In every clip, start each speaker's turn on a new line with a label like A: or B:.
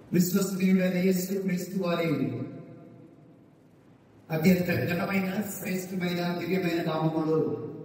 A: విశ్వసనీయుడైన యేసు క్రీస్తు వారి అత్యంత ఘనమైన శ్రేష్టమైన దివ్యమైన నామములు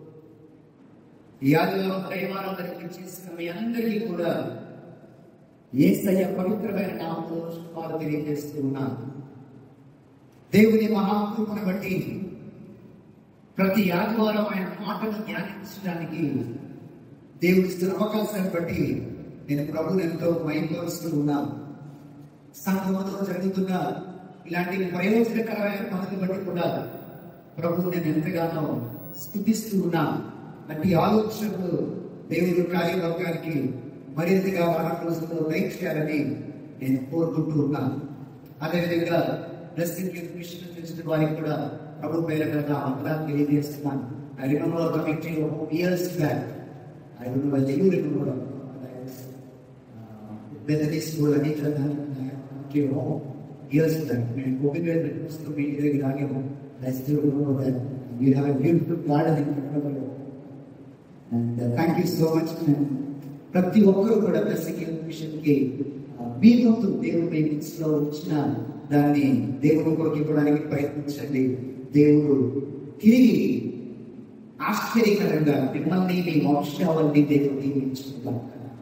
A: ఈ ఆదివారం దైవారం చేసిన మీ అందరికీ కూడా ఏసయ్య పవిత్రమైన నామములు వారు తెలియజేస్తూ ఉన్నారు దేవుని మహాకృపను బట్టి ప్రతి ఆదివారం ఆయన మాటను ధ్యానించడానికి దేవుడి ఇస్తున్న అవకాశాన్ని బట్టి నేను ప్రభుని ఎంతో మైపరుస్తూ ఉన్నాను సంఘంలో జరుగుతున్న ఇలాంటి ప్రయోజనకరమైన పనులు బట్టి కూడా ప్రభు నేను ఎంతగానో స్థుతిస్తూ ఉన్నా అట్టి ఆలోచనలు దేవుడి కార్యవర్గానికి మరింతగా వారం రోజుల్లో చేయాలని నేను కోరుకుంటూ ఉన్నాను అదేవిధంగా రెస్టింగ్ మిషన్ చేసిన వారికి కూడా ప్రభు పేరు మీద అందరం తెలియజేస్తున్నాను I remember committee years back I don't know well you remember Methodist school అని years back. And hoping that it was to be very valuable. I still remember that you have a beautiful garden in front of you. And uh, thank you so much. And ప్రతి ఒక్కరు కూడా ప్రసంగం విషయంకి మీ వంతు దేవుడు మీ మనసులో ఉంచిన దాన్ని దేవుడు కొరకు ఇవ్వడానికి ప్రయత్నించండి దేవుడు తిరిగి ఆశ్చర్యకరంగా మిమ్మల్ని మీ మోక్షావల్ని దేవుడు దీవించుకుంటారు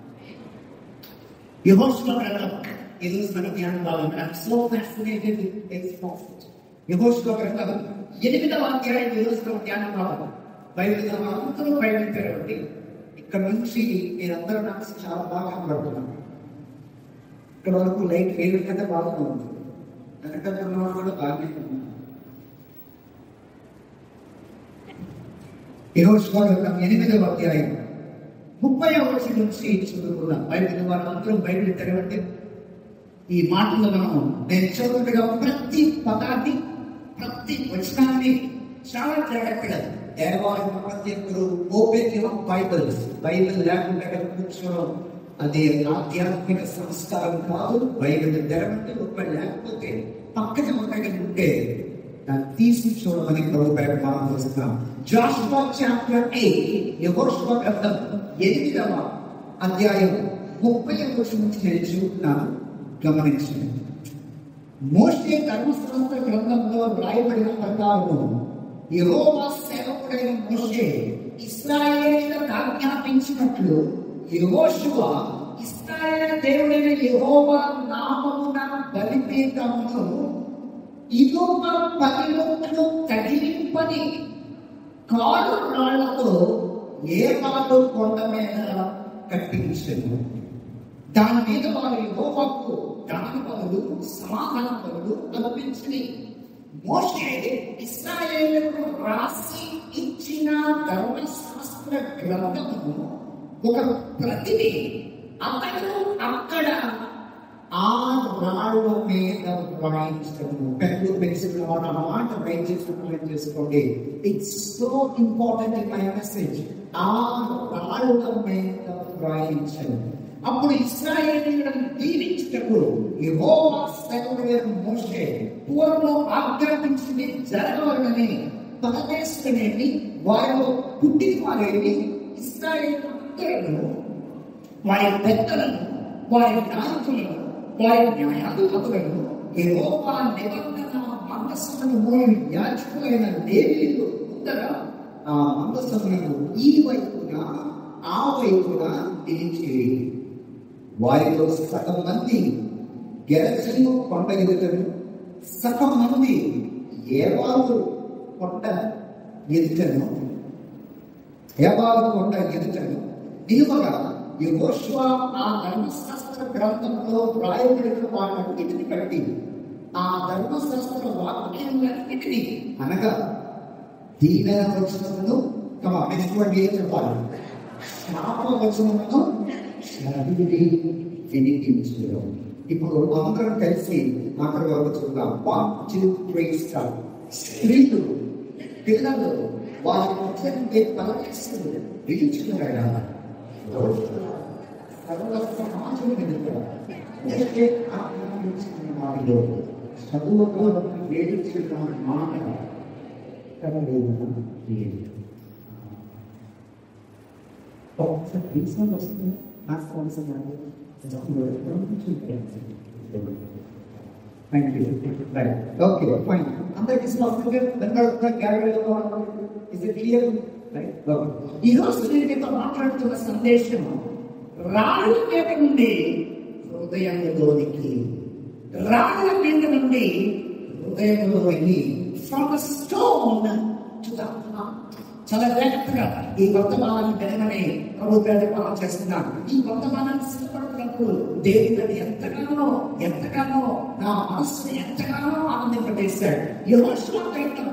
A: యహోషువ గ్రంథం ఈరోజు మన ధ్యానం భాగం I'm so fascinated with this passage యహోషువ గ్రంథం ఎనిమిదవ అధ్యాయం ఈరోజు మన ధ్యానం భాగం బైబిల్ అందరూ బైబిల్ తెరవండి ఇక్కడ నుంచి మీరందరూ నాకు చాలా బాగా కనబడుతున్నాను ఇక్కడ వరకు లైట్ వేడి కంటే బాగానే ఉంది వెనక ఉన్నవాడు కూడా బాగానే ఉంది యహోషువ గ్రంథం ఎనిమిదవ అధ్యాయం ముప్పై వచ్చి నుంచి చదువుకున్నాం బైబిల్ మనం అందరం బైబిల్ తెరవండి ఈ మాటలు మనం నేను చదువుగా ప్రతి పదాన్ని ప్రతి వచనాన్ని చాలా జాగ్రత్తగా దేవాలయం ప్రతి ఒక్కరు ఓపెన్ యువర్ బైబిల్ బైబిల్ లేకుండా ఇక్కడ కూర్చోవడం అది ఆధ్యాత్మిక సంస్కారం కాదు బైబిల్ తెరవండి ఓపెన్ లేకపోతే పక్కన ఒకటి ఉంటే దాన్ని తీసి చూడమని ప్రభు పేరు మనం చూస్తున్నాం జాషువా చాప్టర్ ఎయిట్ యహోషువా గ్రంథం ఎనిమిదవ అధ్యాయం ముప్పై ఒకటి నుంచి నేను చూస్తున్నాను గమనించండి మోషే ధర్మశాస్త్ర గ్రంథంలో రాయబడిన ప్రకారం యెహోవా సేవకుడైన మోషే ఇస్రాయేలీలకు ఆజ్ఞాపించినట్లు యెహోషువ ఇస్రాయేల్ దేవుడైన యెహోవా నామమున బలిపీఠమును ఇనుప పనిముట్లు తగిలింపని కాలు రాళ్లతో ఏ వాళ్ళు కొండ మీద కట్టించను దాని మీద వారి యెహోవాకు దాని బదులు సమాధాన బదులు అర్పించింది మోషే ఇస్రాయేలుకు రాసి ఇచ్చిన ధర్మశాస్త్ర గ్రంథము ఒక ప్రతిని అతడు అక్కడ ఆ రాళ్ళ మీద వ్రాయించడము పెన్ను పెన్సిల్ వాడు ఆ మాట రైట్ చేసుకుని చేసుకోండి it's so important in my message ఆ రాళ్ళ మీద వ్రాయించడం అప్పుడు ఇస్రాయేలీలను దీవించేటప్పుడు యెహోవా సేవకుడైన మోషే పూర్వం ఆజ్ఞాపించింది జరగవాలని పరమేశ్వరుని వారిలో పుట్టిన వారేమి ఇస్రాయేలు వారి పెద్దలను వారి నాయకులను వారి న్యాయాధిపతులను యెహోవా నిబంధన మందస్సులను మోయు యాజకులైన లేవీయులు ముందర ఆ మందస్సులను ఈ వైపున ఆ వైపున నిలిచి వారిలో సగం మంది గెరచను కొండ ఎదుటను సగం మంది ఏవాలు కొండ ఎదుటను ఏవాలు కొండ ఎదుటను నిలువగా యెహోషువ ఆ ధర్మశాస్త్ర గ్రంథంలో వ్రాయబడిన వాటన్నిటిని బట్టి ఆ ధర్మశాస్త్ర వాక్యాలన్నిటిని అనగా దీన వచనమును తమ నెక్స్ట్ వర్డ్ ఏం చెప్పాలి శాప వచనమును చదివి వినిపించడం ఇప్పుడు అందరం కలిసి అక్కడ వరకు చూద్దాం వన్ టూ త్రీ స్టార్ స్త్రీలు పిల్లలు వారి మధ్య పరమేశ్వరుడు విధించుకున్నాడా సర్వ సమాజం ఒకటే ఆత్మించిన వారిలో చదువుకు వేడించిన మాట ఒకసారి వస్తుంది నాకు అవసరం thank you right okay fine అందరికి స్పష్టంగా వెనకాల గ్యాలరీలో ఇస్ ఇట్ క్లియర్ రైట్ ఈ రోజు నేను మీతో మాట్లాడుతున్న సందేశం రాళ్ళ మీద నుండి హృదయంలోనికి రాళ్ళ మీద నుండి హృదయంలోనికి ఫ్రమ్ స్టోన్ టు ద చాలా జాగ్రత్తగా ఈ వర్తమానాన్ని వినమని ప్రభు ప్రతిపాదన చేస్తున్నాను ఈ వర్తమానాన్ని సిద్ధపడుతున్నప్పుడు దేవుడు ఎంతగానో ఎంతగానో నా మనస్సుని ఎంతగానో ఆనందింపజేశాడు యహోషువ గ్రంథం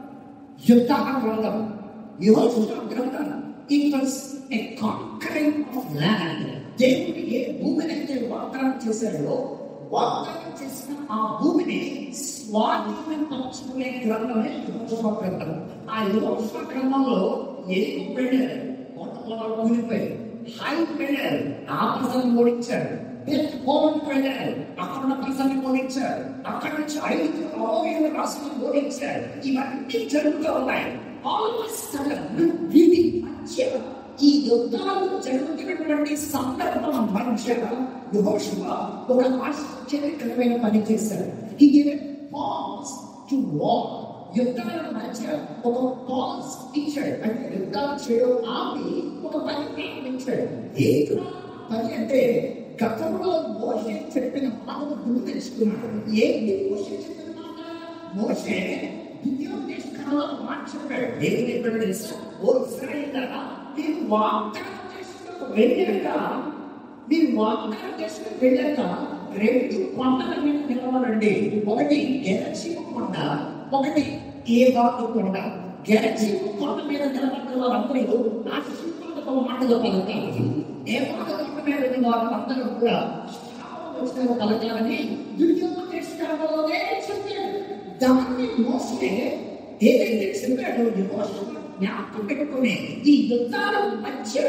A: యుద్ధ గ్రంథం యహోషువ గ్రంథం it was a conquering of land దేవుడు ఏ భూమిని అయితే వాగ్దానం చేశాడో వాగ్దానం చేసిన ఆ భూమిని స్వాధీనపరచుకునే గ్రంథమే యోగ గ్రంథం ఆ యోగ గ్రంథంలో ఎరుగు వెళ్ళారు కోటలో కూలిపోయారు హై వెళ్ళారు ఆ ప్రజలను ఓడించారు పోవడానికి వెళ్ళారు అక్కడ ఉన్న ప్రజల్ని ఓడించారు అక్కడ నుంచి ఐదు అమోఘమైన రాష్ట్రాలను ఓడించారు ఇవన్నీ జరుగుతూ ఉన్నాయి ఆల్మోస్ట్ వీటి మధ్య ఈ యుద్ధాలు జరుగుతున్నటువంటి సందర్భం మధ్య యెహోషువ ఒక ఆశ్చర్యకరమైన పని చేశాడు ఈ పాస్ టు వార్ యుద్ధాల మధ్య ఒక పాస్ ఇచ్చాడు అంటే యుద్ధాలు చేయడం ఆపి ఒక పని ప్రారంభించాడు ఏంటి పని అంటే గతంలో మోసే చెప్పిన మాటను గుర్తు తెచ్చుకున్నాడు ఏంటి మోసే చెప్పిన మాట మోసే దివ్యోపదేశకాలలో మాట చెప్పాడు దేవుని ఎక్కడ తెలుసు ఓ ఇస్రాయేల్ మీరు వాగ్దానం చేసుకుని వెళ్ళాక మీరు వాగ్దానం చేసుకుని వెళ్ళాక రెండు కొండల మీద నిలవనండి ఒకటి గెలచీమ కొండ ఒకటి ఏ బాగు కొండ గెలచీమ కొండ మీద నిలబడిన వారందరూ ఆశీర్వాదపు మాటలు పలుకుతారు ఏ బాగు కొండ మీద ఉన్న వారందరూ కూడా శాపవచనాలు పలకాలని దుర్యోపదేశకాలలోనే చెప్పాడు దాన్ని మోసే ఏదైతే చెప్పాడో యెహోషువ జ్ఞాపకం పెట్టుకుని ఈ యుద్ధాల మధ్య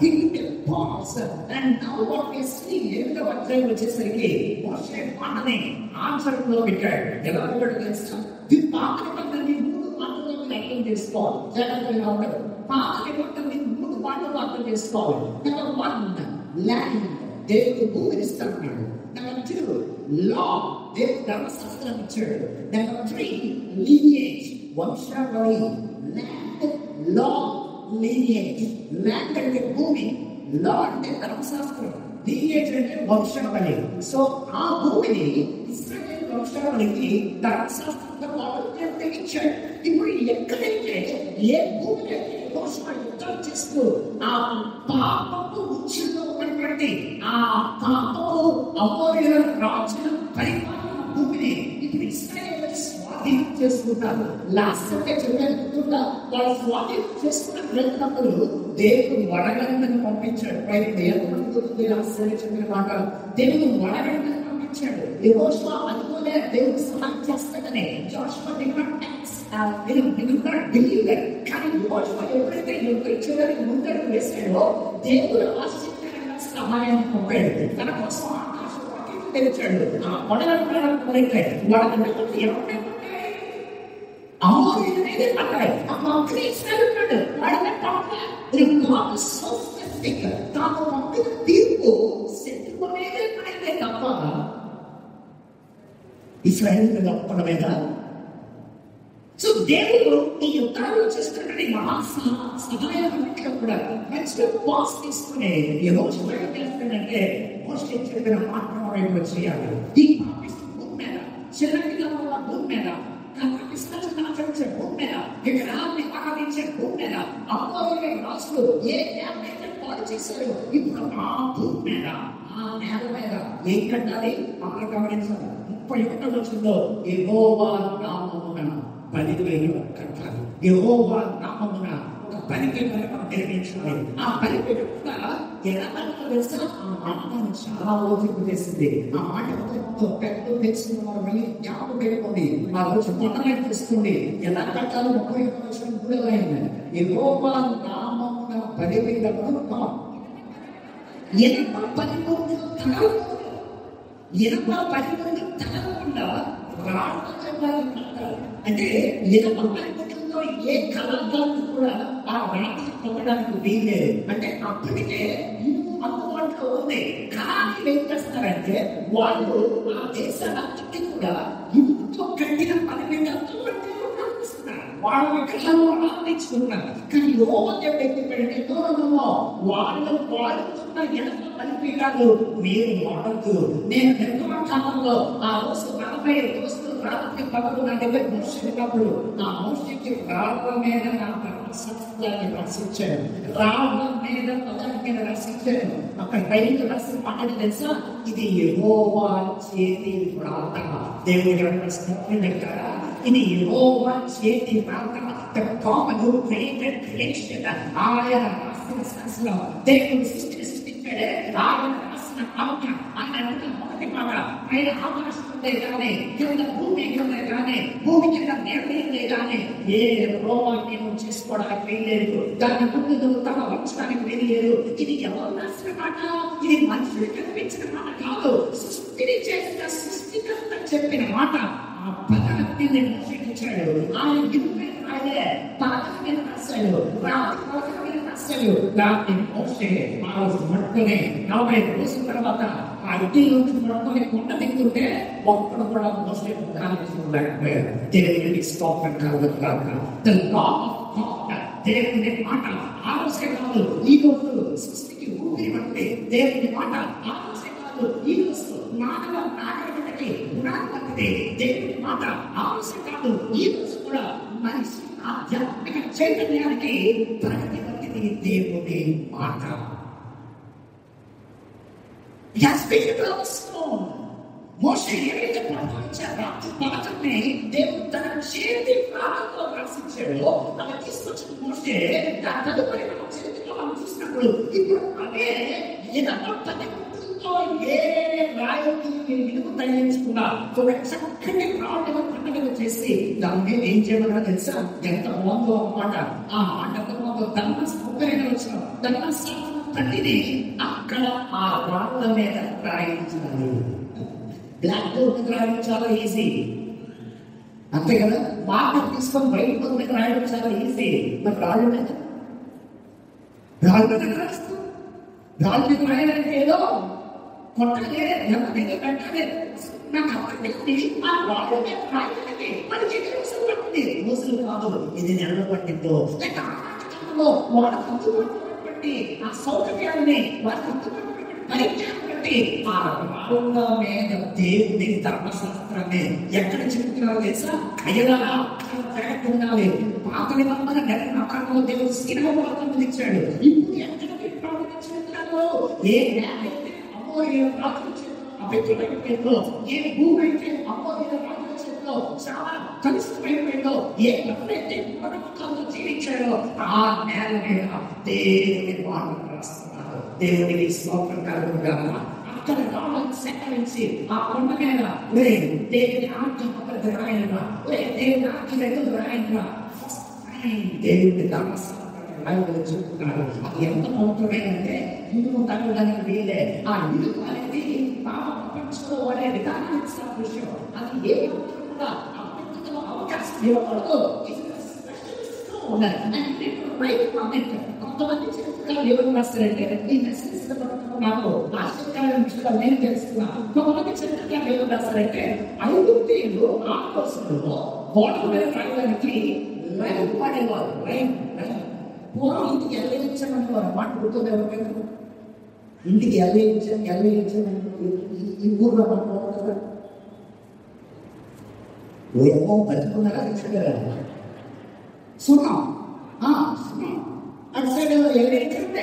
A: pass and now what we see ఎనిమిదవ అధ్యాయం వచ్చేసరికి మోసే మాటని ఆచరణలో పెట్టాడు ఎలా పెట్టాడు తెలుసా ఈ పాత నిబంధనని మూడు మాటల్లో అర్థం చేసుకోవాలి జాగ్రత్తగా ఉండదు పాత నిబంధనని మూడు మాటల్లో అర్థం చేసుకోవాలి నెంబర్ వన్ ల్యాండ్ దేవుడు భూమిని ఇస్తున్నాడు నెంబర్ టూ లా దేవుడు ధర్మశాస్త్రం ఇచ్చాడు నెంబర్ త్రీ లీనియేజ్ వంశావళి ల్యాండ్ లా లీనియేజ్ ల్యాండ్ అంటే భూమి లా అంటే ధర్మశాస్త్రం లీనియేజ్ అంటే వంశావళి సో ఆ భూమిని ఇస్రాయేల్ వంశావళికి ధర్మశాస్త్రంతో పాటు దేవుడు ఇచ్చాడు ఇప్పుడు ఎక్కడైతే ఏ భూమి అయితే యెహోషువ యుద్ధం చేస్తూ ఆ పాపపు ఉచ్చులో ఉన్నటువంటి ఆ పాపపు అమోరియుల రాజుల పరిపాలన భూమిని ఇప్పుడు ఇస్రాయేల్ స్వాధీనం చేసుకుంటారు లాస్ట్ అంటే చెప్పేట్టుగా వాళ్ళు స్వాధీనం చేసుకున్న వెళ్ళినప్పుడు దేవుడు వడగందని పంపించాడు బయట ఎంతమంది లాస్ట్ చెప్పిన మాట దేవుడు వడగందని పంపించాడు యెహోషువ అనుకోలే దేవుడు సహాయం చేస్తాడని జోషువ డిమాండ్ నేను నేను బిలీవ్ దట్ కానీ యెహోషువ ఎప్పుడైతే యుద్ధం చేయడానికి ముందడుగు వేసాడో దేవుడు ఆశ్చర్యకరంగా సహాయాన్ని పంపాడు తన కోసం ఆకాశం వాకిలి తెరిచాడు ఆ వడగంటే వడగంటే ఎవరైనా అమోరీయుల మీద పడ్డాడు అమ్మ క్రీస్తుడు ఉన్నాడు వాడిని పడ్డా గాడ్ సో స్పెసిఫిక్ తాను పంపిన తీర్పు శత్రువు మీదే పడిందే తప్ప ఇస్రాయేల్ మీద పడలేదా సో దేవుడు ఈ యుద్ధాలు చేస్తున్నటువంటి మహా సహాయాన్నింటిలో కూడా మంచిగా పాస్ తీసుకుని ఈ రోజు ఏం చేస్తాడంటే మోస్ట్ చెప్పిన మాట్లాడే చేయాలి ఈ పాపిస్తు భూమి మీద చిన్నపిల్లల వల్ల భూమి మీద కనిపిస్తున్న ఆచరించే భూమి మీద విగ్రహాన్ని ఆరాధించే భూమి మీద అమ్మవారి రాజులు ఏ నేలైతే పాడు చేశారో ఇప్పుడు ఆ భూమి మీద ఆ నేల మీద ఏం కట్టాలి అక్కడ గమనించాలి ముప్పై ఒకటో వచ్చిందో ఏగోవా నామమున పదివేలు కట్టాలి యెహోవా నామమున ఒక పలికేట మనం నిర్మించాలి ఆ పలికేట కూడా ఎలా పలుకుతుందో తెలుసా ఆ మాట నన్ను చాలా ఓపిక చేసింది ఆ మాట ఎంతో పెద్ద తెచ్చిన వారు మళ్ళీ జ్ఞాపకం పెట్టుకోండి ఆ రోజు మొదలై తెలుస్తుంది ఎలా కట్టాలో ముప్పై ఒక్క వచ్చిన మూడో అయింది యెహోవా నామమున పదివేలకు ఎనభ పదిమూడు తరాలు ఇనప పనిముట్లు తగలకుండా రాళ్ళతో చెప్తారు అంటే ఇనప పనిముట్లతో ఏ కలర్గాన్ని కూడా ఆ రాళ్ళని పొందడానికి వీల్లేదు అంటే అప్పటికే ఇనుము అందుబాటులో అందుబాటులో ఉంది కానీ ఏం చేస్తారంటే వాళ్ళు ఆ దేశాలన్నిటి కూడా ఇంతో గట్టిగా పనిచేస్తూ వాళ్ళ కళ్ళలో ఆనందించుకున్నారు కానీ లోపల వ్యక్తి పెడితే దూరంలో వాళ్ళు వాడుతున్న ఎంత పనిపీఠాలు మీరు వాడద్దు నేను నిర్మాణంలో ఆ రోజు నలభై రోజులు రాత్రి పగలు నా దగ్గర మోసినప్పుడు ఆ మోసికి రాళ్ళ మీద నా సత్యాన్ని రక్షించాను రాళ్ళ మీద పదార్థ మీద రక్షించాను అక్కడ పైన రక్షణ పక్కన తెలుసా ఇది యెహోవా చేతి వ్రాత దేవుడి యొక్క స్తోత్రం కదా ఇది యెహోవా చేతి వ్రాత the common who created creation ఆయన రాసిన శాసనం దేవుడు సృష్టి సృష్టించాడే ఆయన రాసిన ఆజ్ఞ ఆయన అన్న మొదటి మాట ఆయన ఆకాశం ఉండే కానీ కింద భూమి ఉండే కానీ భూమి కింద నేడే కానీ ఏ రోగాన్ని నువ్వు చేసుకోవడానికి వీల్లేదు దాని ముందు నువ్వు తమ వంచడానికి వీల్లేదు ఇది ఎవరు రాసిన మాట ఇది మనుషులు కనిపించిన మాట కాదు సృష్టిని చేసిన సృష్టికర్త చెప్పిన మాట ఆ పదాన్ని నేను సృష్టించాడు ఆయన ఇరువై రాయలే పలక మీద రాశాడు రాతి పలక మీద రాశాడు దాన్ని మోసే ఆ రోజు పట్టుకుని నలభై రోజుల తర్వాత ఆ ఇంటి నుంచి పట్టుకుని కొండ దిగుతుంటే ఒక్కడు కూడా మోసే కాలేకపోయాడు దేవునికి స్తోత్రం కలగదు కాక The law of God, దేవుని మాట ఆ రోజే కాదు ఈ రోజు సృష్టికి ఊపిరి పడితే దేవుని మాట ఆ రోజే కాదు ఈ రోజు మానవ నాగరికతకి గుణాత్మకతే దేవుని మాట ఆ రోజే కాదు ఈ రోజు కూడా మనిషి ఆధ్యాత్మిక చైతన్యానికి ప్రగతి పట్టింది దేవుని మాట Yes, speaking to the stone. మోషే ఏదైతే ప్రపంచారా పథకాన్ని దేవుడు తన చేతి ప్రాణంతో రక్షించాడో అలా తీసుకొచ్చిన మోషే దాని తదుపరి మన చేతిలో మనం చూసినప్పుడు ఇప్పుడు అదే ఏదన్నా పది గుర్తులతో ఏ రాయికి విలువ తయారించుకున్నా ఒక చక్కని రాళ్ళ పండుగ చేసి దాని మీద ఏం చేయమన్నా తెలుసా ఎంత బాగుందో అన్నమాట ఆ మాట ఎంత బాగుందో ధర్మ సౌకర్యంగా వచ్చిన ధర్మ తల్లిని అక్కడ ఆ రాళ్ళ మీద రాయించాలి బ్లాక్ బోర్డ్ మీద రాయడం చాలా ఈజీ అంతే కదా మాట తీసుకొని వైట్ బోర్డ్ మీద రాయడం చాలా ఈజీ మరి రాళ్ళు మీద రాళ్ళ మీద రాస్తాం రాళ్ళ మీద రాయాలంటే ఏదో కొట్టలే ఎవరి మీద పెట్టలే నాకు అప్పటి ఆ రాళ్ళ మీద రాయాలంటే మన చేతి రోజులు పట్టింది రోజులు కాదు ఇది నెలలు పట్టిందో లేక ఆటంలో వాళ్ళ అందుబాటులో బట్టి ఆ సౌకర్యాన్ని వాళ్ళ అందుబాటులో బట్టి ఆ రాళ్ళ మీద దేవుని ధర్మశాస్త్రాన్ని ఎక్కడ చెప్తున్నారు తెలుసా అయ్యలా ఉండాలి పాత నిబంధన నెల నమ్మకంలో దేవుడు సినిమా వాతావరణం ఇచ్చాడు ఇప్పుడు ఎక్కడ ప్రారంభించారు ఏ నేల అయితే అమోరియ రాజు ఆ వ్యక్తులైతే ఏ భూమి అయితే అమోరియ రాజు చేతిలో చాలా కలుషితమైపోయిందో ఏ ఎవరైతే పునరుత్థానంలో జీవించాడో ఆ నేల మీద దేవుని వాళ్ళు రాస్తున్నారు దేవునికి స్తోత్రం కలుగుగా అక్కడ రాళ్ళను సేకరించి ఆ కొండ మీద ఒరే దేవుని ఆజ్ఞ పక్కన రాయనరా ఒరే దేవుని ఆజ్ఞ దగ్గర రాయనరా దేవుని ధర్మశాస్త్రం రాయమని చెప్తున్నారు అది ఎంత మౌత్రమైనంటే ఇల్లు తగ్గడానికి వీలే ఆ ఇల్లు అనేది పాప ప్రపంచంలో వాడే విధానానికి సాదృశ్యం అది ఏ మాత్రం కూడా అపవిత్రతలో అవకాశం ఇవ్వకూడదు ఇది ఉన్నారు అంటే రైట్ కామెంట్ కొంతమంది చిత్రాలు ఎవరు రాస్తారంటే ఈ మెసేజ్ నాకు ఆశ్చర్యకరమైన విషయాలు నేను తెలుస్తున్నా కొంతమంది చిత్రాలు ఎవరు రాస్తారంటే ఐదు పేర్లు ఆ రోజుల్లో గోడల మీద రాయడానికి లైన్ పడేవారు లైన్ పూర్వం ఇంటికి ఎల్లేయించమని వారు మాట గుర్తుంది ఎవరికైనా ఇంటికి ఎల్లేయించని ఎల్లేయించమని ఈ ఊర్లో మాట కదా ఓ ఏమో బతుకున్నారా తెచ్చుకోరా సున్నం ఆ, సున్నం అటు సైడ్ ఎవరు ఎక్కడంటే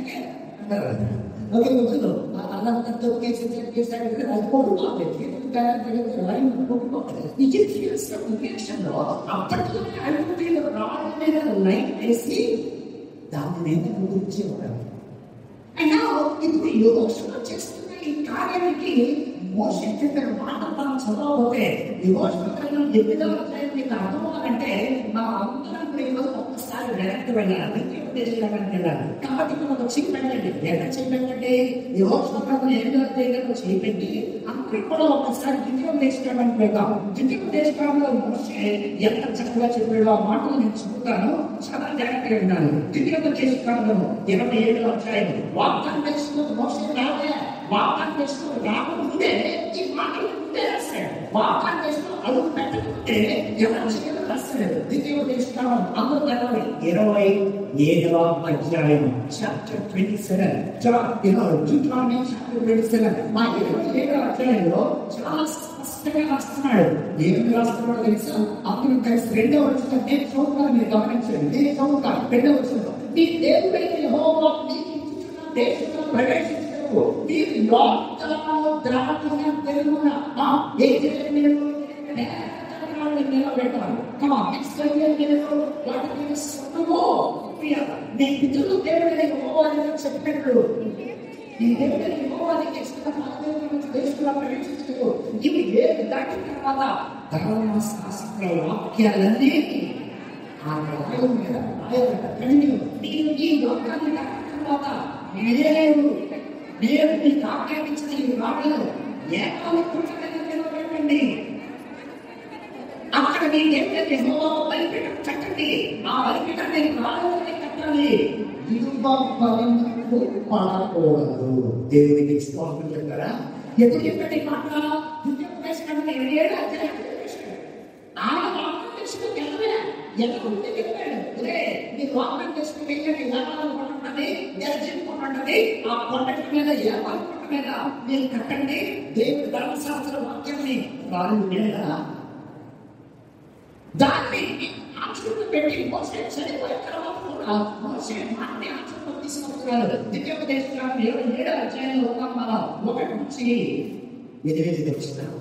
A: ఓకే వద్దు అల్లంతా కేసు చేశాడు అది కొట్టుకోవాలి లైన్ కొట్టుకోవాలి ఈజిప్షియన్స్ కమ్యూనికేషన్లో అప్పటిలోనే అడుగుతీలు రాళ్ళ మీద లైన్ వేసి దాని మీద ముగించేవారు అయినా ఇప్పుడు యోగక్షణ చేస్తున్న ఈ కార్యానికి మోషన్ చెప్పిన మాట మనం చదవకపోతే ఈ మోషన్ ఎనిమిదవ అధ్యాయం మీకు అర్థమవుతుందంటే మా అందరం కూడా ఈరోజు ఒక్కసారి వెనక్కి వెళ్ళాలి ద్వితీయోపదేశానికి వెళ్ళాలి కాబట్టి మనం ఒక చెయ్యి పెట్టండి ఎక్కడ చెయ్యి పెట్టండి ఈ మోషన్ ఎనిమిదవ అధ్యాయంలో చెయ్యి పెట్టి అందరూ కూడా ఒకసారి ద్వితీయోపదేశానికి వెళ్దాం ద్వితీయోపదేశంలో మోసే ఎంత చక్కగా చెప్పాడో ఆ మాటలు నేను చెబుతాను చాలా జాగ్రత్తగా విన్నాను ద్వితీయోపదేశంలో ఇరవై ఏడు అధ్యాయం వాగ్దాన దేశంలో మోసే రాలే వాగ్దాన దేశంలో రాకముందే ఈ మాటలు ముందే రాశాడు వాగ్దాన దేశంలో అడుగు పెట్టకుంటే ఎవరు చేయాలో రాశాడు ద్వితీయోపదేశం అందరూ తెలవాలి ఇరవై ఏడవ అధ్యాయం chapter twenty seven Deuteronomy chapter twenty seven మా ఇరవై ఏడవ అధ్యాయంలో చాలా స్పష్టంగా రాస్తున్నాడు ఏమి రాస్తున్నాడో తెలుసా అందరూ కలిసి రెండో వచ్చిన నేను చదువుతాను మీరు గమనించండి నేను చదువుతాను రెండో వచ్చిన నీ దేవుడైన యెహోవా నీకు ఇచ్చిన దేశంలో ప్రవేశించవు నీవు యోగ్యతలో ద్రాక్షగా తెలుగున ఆ, ఏ దేశం మీరు నిలబెట్టాలి కమా నెక్స్ట్ మీరు వాటికి సొంతమో నీ పితృలు దేవుడైన యెహోవా అని చెప్పినట్లు ఈ దేవుడిని యెహోవానికి ఇష్టమైన దేశంలో ప్రవేశించు ఇవి ఏ దాటిన తర్వాత ధర్మశాస్త్ర వాక్యాలన్నీ ఆ గ్రంథం మీద రాయబడ్డాయి. నీవు ఈ లోకాన్ని దాటిన తర్వాత నేను నేను నీకు ఆజ్ఞాపించిన ఈ మాటలు ఏకాలు పుట్టకనే నిలబెట్టండి అక్కడ నేను ఏంటంటే బలిపీఠం కట్టండి ఆ బలిపీఠం నేను రావాలని కట్టాలి ఇరుబలను పడకూడదు దేవునికి స్తోత్రం చెప్పారా ఎప్పుడు చెప్పండి ఈ మాట యుద్ధం ఇరవై ఏడు అధ్యాయం చెప్పేశాడు. ఆయన వాగ్దానం చేసుకుని వెళ్ళలే. ఎక్కడ ఉంటే చెప్పాడు. ఒరే, నీ వాగ్దానం చేసుకుని వెళ్ళండి. వ్యాపారం కొట్టండి, దర్శనం కొట్టండి. ఆ కొండ మీద ఏ కొండ మీద మీరు కట్టండి దేవుడి ధర్మశాస్త్ర వాక్యాన్ని వారి మీద దాన్ని ఆచరణ పెట్టి మోసే చనిపోయిన తర్వాత కూడా మోసే మాటని ఆచరణ తీసుకొస్తున్నారు దివ్యోపదేశం ఇరవై ఏడవ అధ్యాయంలో ఉన్నాం మనం ఒకటి నుంచి ఎదిరేది తెలుస్తున్నాం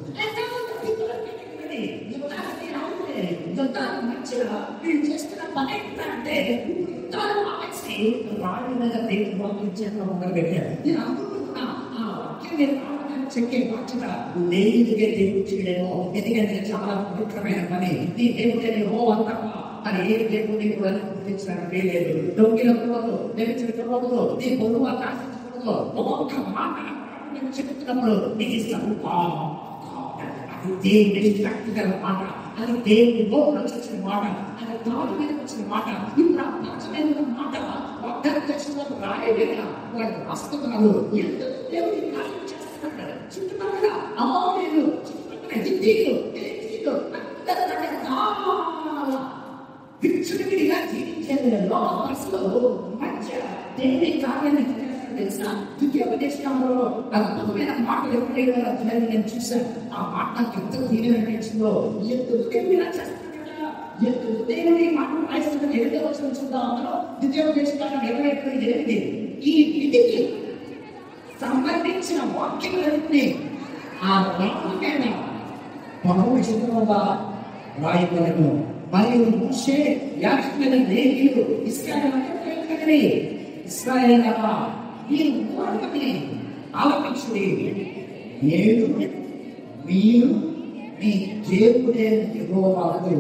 A: వీళ్ళు చేస్తున్న పని ఏంటంటే యుద్ధాలు ఆపేసి రాళ్ళ మీద దేవుడు పంపించడం మొదలు పెట్టారు నేను అనుకుంటున్నా ఆ వాక్యం నేను రావడానికి చెక్కే బాధ్యత లేనిదిగా దేవుడు చేయడము ఎందుకంటే చాలా పవిత్రమైన పని నీ దేవుడే ఓ అంతమా అని ఏ దేవుడిని కూడా గుర్తించడానికి లేదు దొంగిలకూడదు నిలిచిపోకూడదు నీ పొరుగు ఆకాశించకూడదు ఒక్కొక్క మాట నేను చెప్తున్నప్పుడు నీకు ఇష్టం అది దేవుడి శక్తిగల మాట అది దేవుడి నోరు వచ్చిన మాట అది తాడు మీద వచ్చిన మాట ఇప్పుడు ఆ నచ్చమైన మాట వాగ్దాన దేశంలో రాయలేక వాళ్ళు రాస్తున్నారు ఎందుకు దేవుడి కార్యం చేస్తున్నాడు చుట్టుపక్కల అమ్మవారు చుట్టుపక్కల హిందీలు తెలుగులు అందరూ రకరకాల విచ్చుడిగా జీవించేది లోకస్లో మధ్య దేవుడి కార్యాన్ని చేస్తాడు తెలుసా ద్వితీయోపదేశంలో అద్భుతమైన మాటలు ఎప్పుడైనా అధ్యాయం నేను చూశాను ఆ మాట నాకు ఎంత దీనిలో ఎందుకు దేవుడు ఇలా చేస్తున్నాడా ఎందుకు దేవుడి మాట రాయిస్తున్న ఏదో వచ్చిన చూద్దాం అందులో ద్వితీయోపదేశంలో నెరవేర్పులు జరిగింది ఈ విధికి సంబంధించిన వాక్యములన్నీ ఆ రాళ్ళ మీద మనము చిత్రంగా రాయబడను మరియు మోషే యాక్షమైన లేఖలు ఇస్రాయల్ ఇస్రాయల్ మీరు మూడవది ఆలోచించుడి నేను మీరు మీ దేవుడే యెహోవాకు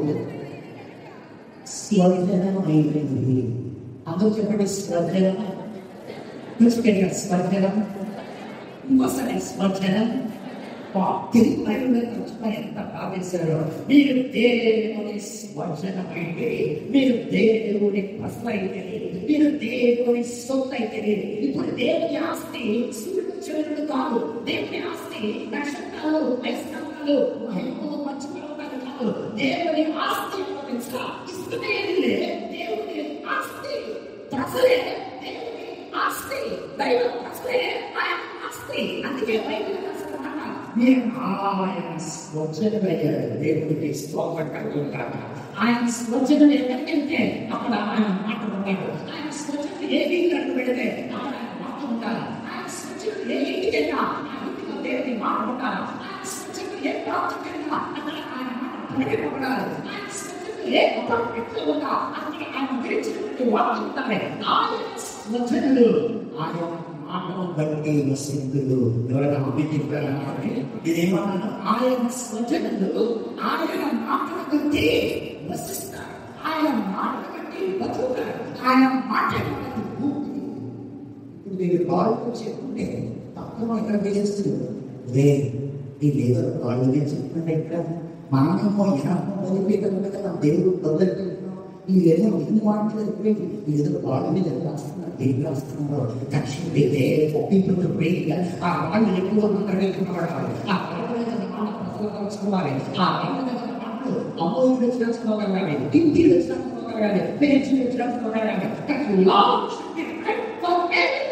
A: స్వర్ధనమైనది అందరూ చెప్పండి స్వర్ధనం చూసుకెళ్ళి స్వర్ధనం ఇంకోసారి స్వర్ధనం తిరిగి ఎంత భావించారో మీరు దేవుని స్వర్జనమైతే మీరు దేవుని ప్రశ్నైతే మీరు దేవుని సొత్తు అయితే ఇప్పుడు దేవుని ఆస్తి సూర్యుడు చంద్రుడు కాదు దేవుని ఆస్తి నక్షత్రాలు ఐస్తంభాలు మహిమలు మంచి పర్వతాలు కాదు దేవుని ఆస్తి ఏంటో తెలుసా ఇష్టమే దేవుని ఆస్తి ప్రజలే దేవుని ఆస్తి దైవ ప్రజలే ఆయన ఆస్తి అందుకే బైబిల్ రాసిన మాట మీరు ఆయన స్వచ్ఛతయ్యారు దేవుడికి స్తోత్రం కలుగుతారు ఆయన స్వచ్ఛత ఎక్కడికి వెళ్తే అక్కడ ఆయన మాట ఉంటాడు ఆయన స్వచ్ఛత ఏ వీధికి పెడితే అక్కడ ఆయన మాట ఉంటారు ఆయన స్వచ్ఛత ఏ ఇంటికి వెళ్ళినా ఆ ఇంటిలో దేవుని మాట ఉంటారు ఆయన స్వచ్ఛత ఏ ప్రాంతంకి వెళ్ళినా అక్కడ ఆయన మాట ప్రకటింపబడాలి ఆయన స్వచ్ఛత ఏ ఒక వ్యక్తిలో ఉన్నా అక్కడ ఆయన గురించినటువంటి వాక్యం ఉంటాయి ఆయన స్వచ్ఛతలు ఆయన మాటను బట్టి వసిందులు ఎవరైనా అమ్మి చెప్పారన్నారని ఇదేమన్నా ఆయన స్వజనులు ఆయన మాటల బట్టి వసిస్తారు ఆయన మాటల బట్టి బతుకుతారు ఆయన మాటల బట్టి ఊపిరి. ఇప్పుడు మీరు కాళ్ళు చెప్పుకుంటే తక్కువ ఇక్కడ వేసేస్తుంది లే ఈ లేదో కాళ్ళు మీద చెప్పుకుంటే ఇక్కడ మనమేమో ఎనభై పదివేల కదా దేవుడు వదిలిపెట్టినాం ఈ ఏదో ఎన్ని మాటలు అయిపోయింది ఈ ఏదో కాళ్ళ మీద రాస్తున్నారు ఏం రాస్తున్నారు దక్షిణ వేదే పీపుల్ బ్రేక్ ఆ వాళ్ళు ఎక్కువ మాట్లాడుతున్నారు ఆ వాళ్ళ మీద మాట ప్రసంగించుకోవాలి ఆ వాళ్ళ మీద మాటలు అమౌంట్ చేసుకోగలగాలి ఇంటి చేసుకోగలగాలి పేరెంట్స్ చేసుకోగలగాలి That love should be right for everyone.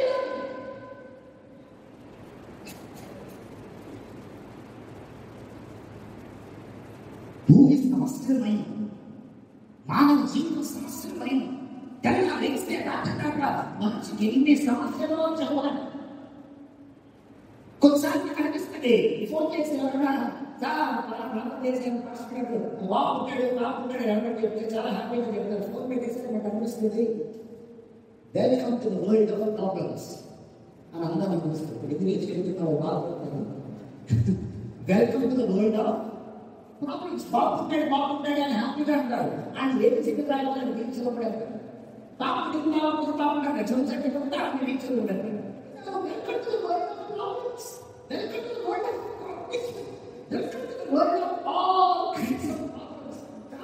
A: భూమి సమస్యమైన మానవ జీవితం సమస్యమైన తెలంగాణ వేస్తే రాక మంచి ఎన్ని సమస్యలు చదవాలి కొన్నిసార్లు కనిపిస్తుంది ఫోన్ చేసి ఎవరైనా చాలా భారతదేశం రాష్ట్రాలు బాగుంటాడు బాగుంటాడు ఎవరైనా చెప్తే చాలా హ్యాపీగా చెప్తారు ఫోన్ మీద చేస్తే నాకు అనిపిస్తుంది welcome to the world of problems అని అందరం అనిపిస్తుంది ఇది నేను చెబుతున్నావు బాగుంటాను welcome to the world of problems బాగుంటాడు బాగుంటాడు అని హ్యాపీగా అంటారు ఆయన ఏది చెప్తారో అని తీర్చుకోవడం బాగుంటున్నావు బాగుంటాడు చూసే అని తీర్చుకుంటారు welcome to the world of problems welcome to the world of problems welcome to the world of all kinds of problems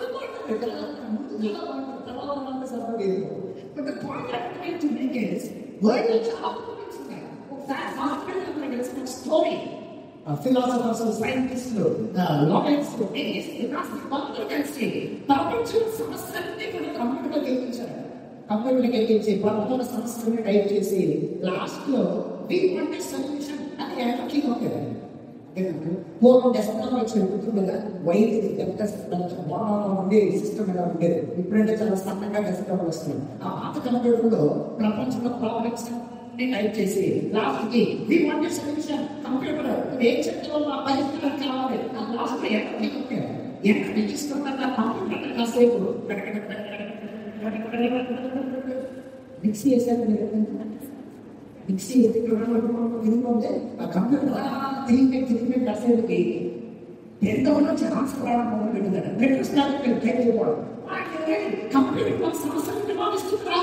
A: But the point I'm trying to make is, where does optimism That's optimism is a story. Philosophers సైంటిస్టులు lawyers కంప్యూటర్సీ ప్రపంచం సమస్యలన్నీ కూడా computer గెలిపించారు computer గెలిపించి ప్రపంచ సమస్యలను type చేసి లాస్ట్ లో వి వాంట్ సొల్యూషన్ అది ఎనర్జీ ఉంటుంది పూర్వం డెస్క్టాప్ వచ్చి ఉంటుంది కదా వైట్ బాగా ఉండే సిస్టమ్ ఎలా ఉండేది ఇప్పుడంటే చాలా సన్నగా డెస్క్టాప్ వస్తుంది ఆ పాత కంప్యూటర్లో ప్రపంచంలో ప్రాబ్లమ్స్ టైప్ చేసి లాస్ట్ కి వి వాంట్ సొల్యూషన్ కంప్యూటర్ ఏం చెప్తామో ఆ పరిస్థితులు కావాలి ఆ లాస్ట్ లో ఎనర్జీ ఉంటే ఎనర్జీ తీసుకున్న కంప్యూటర్ కాసేపు మిక్సీ వేసాక మిక్సీ ఎందుకంటే ఆ కంప్యూటర్ తిరిగి తిరిగి కాసేపుకి ఎంతో నుంచి ఆస్కారం మొదలు పెట్టిందట పెట్టిస్తాను మీరు టైం చేయకూడదు కంప్యూటర్ సమస్యలు భావిస్తున్నారా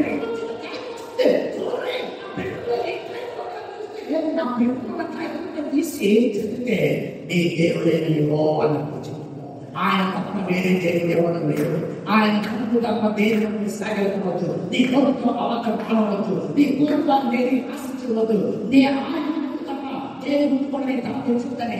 A: తీసి చెప్తే నీ దేవుడేని అని ఆయన తప్ప వేరే దేవుడు ఎవరు లేరు ఆయన కనుక తప్ప వేరే ఎవరిని సాగకపోవచ్చు నీ కొడుకు అవసరం కావచ్చు నీ కుటుంబాన్ని వేరే ఆశించవద్దు నీ ఆయన తప్ప దేవుడు కూడా తప్ప తెలుసుకుంటే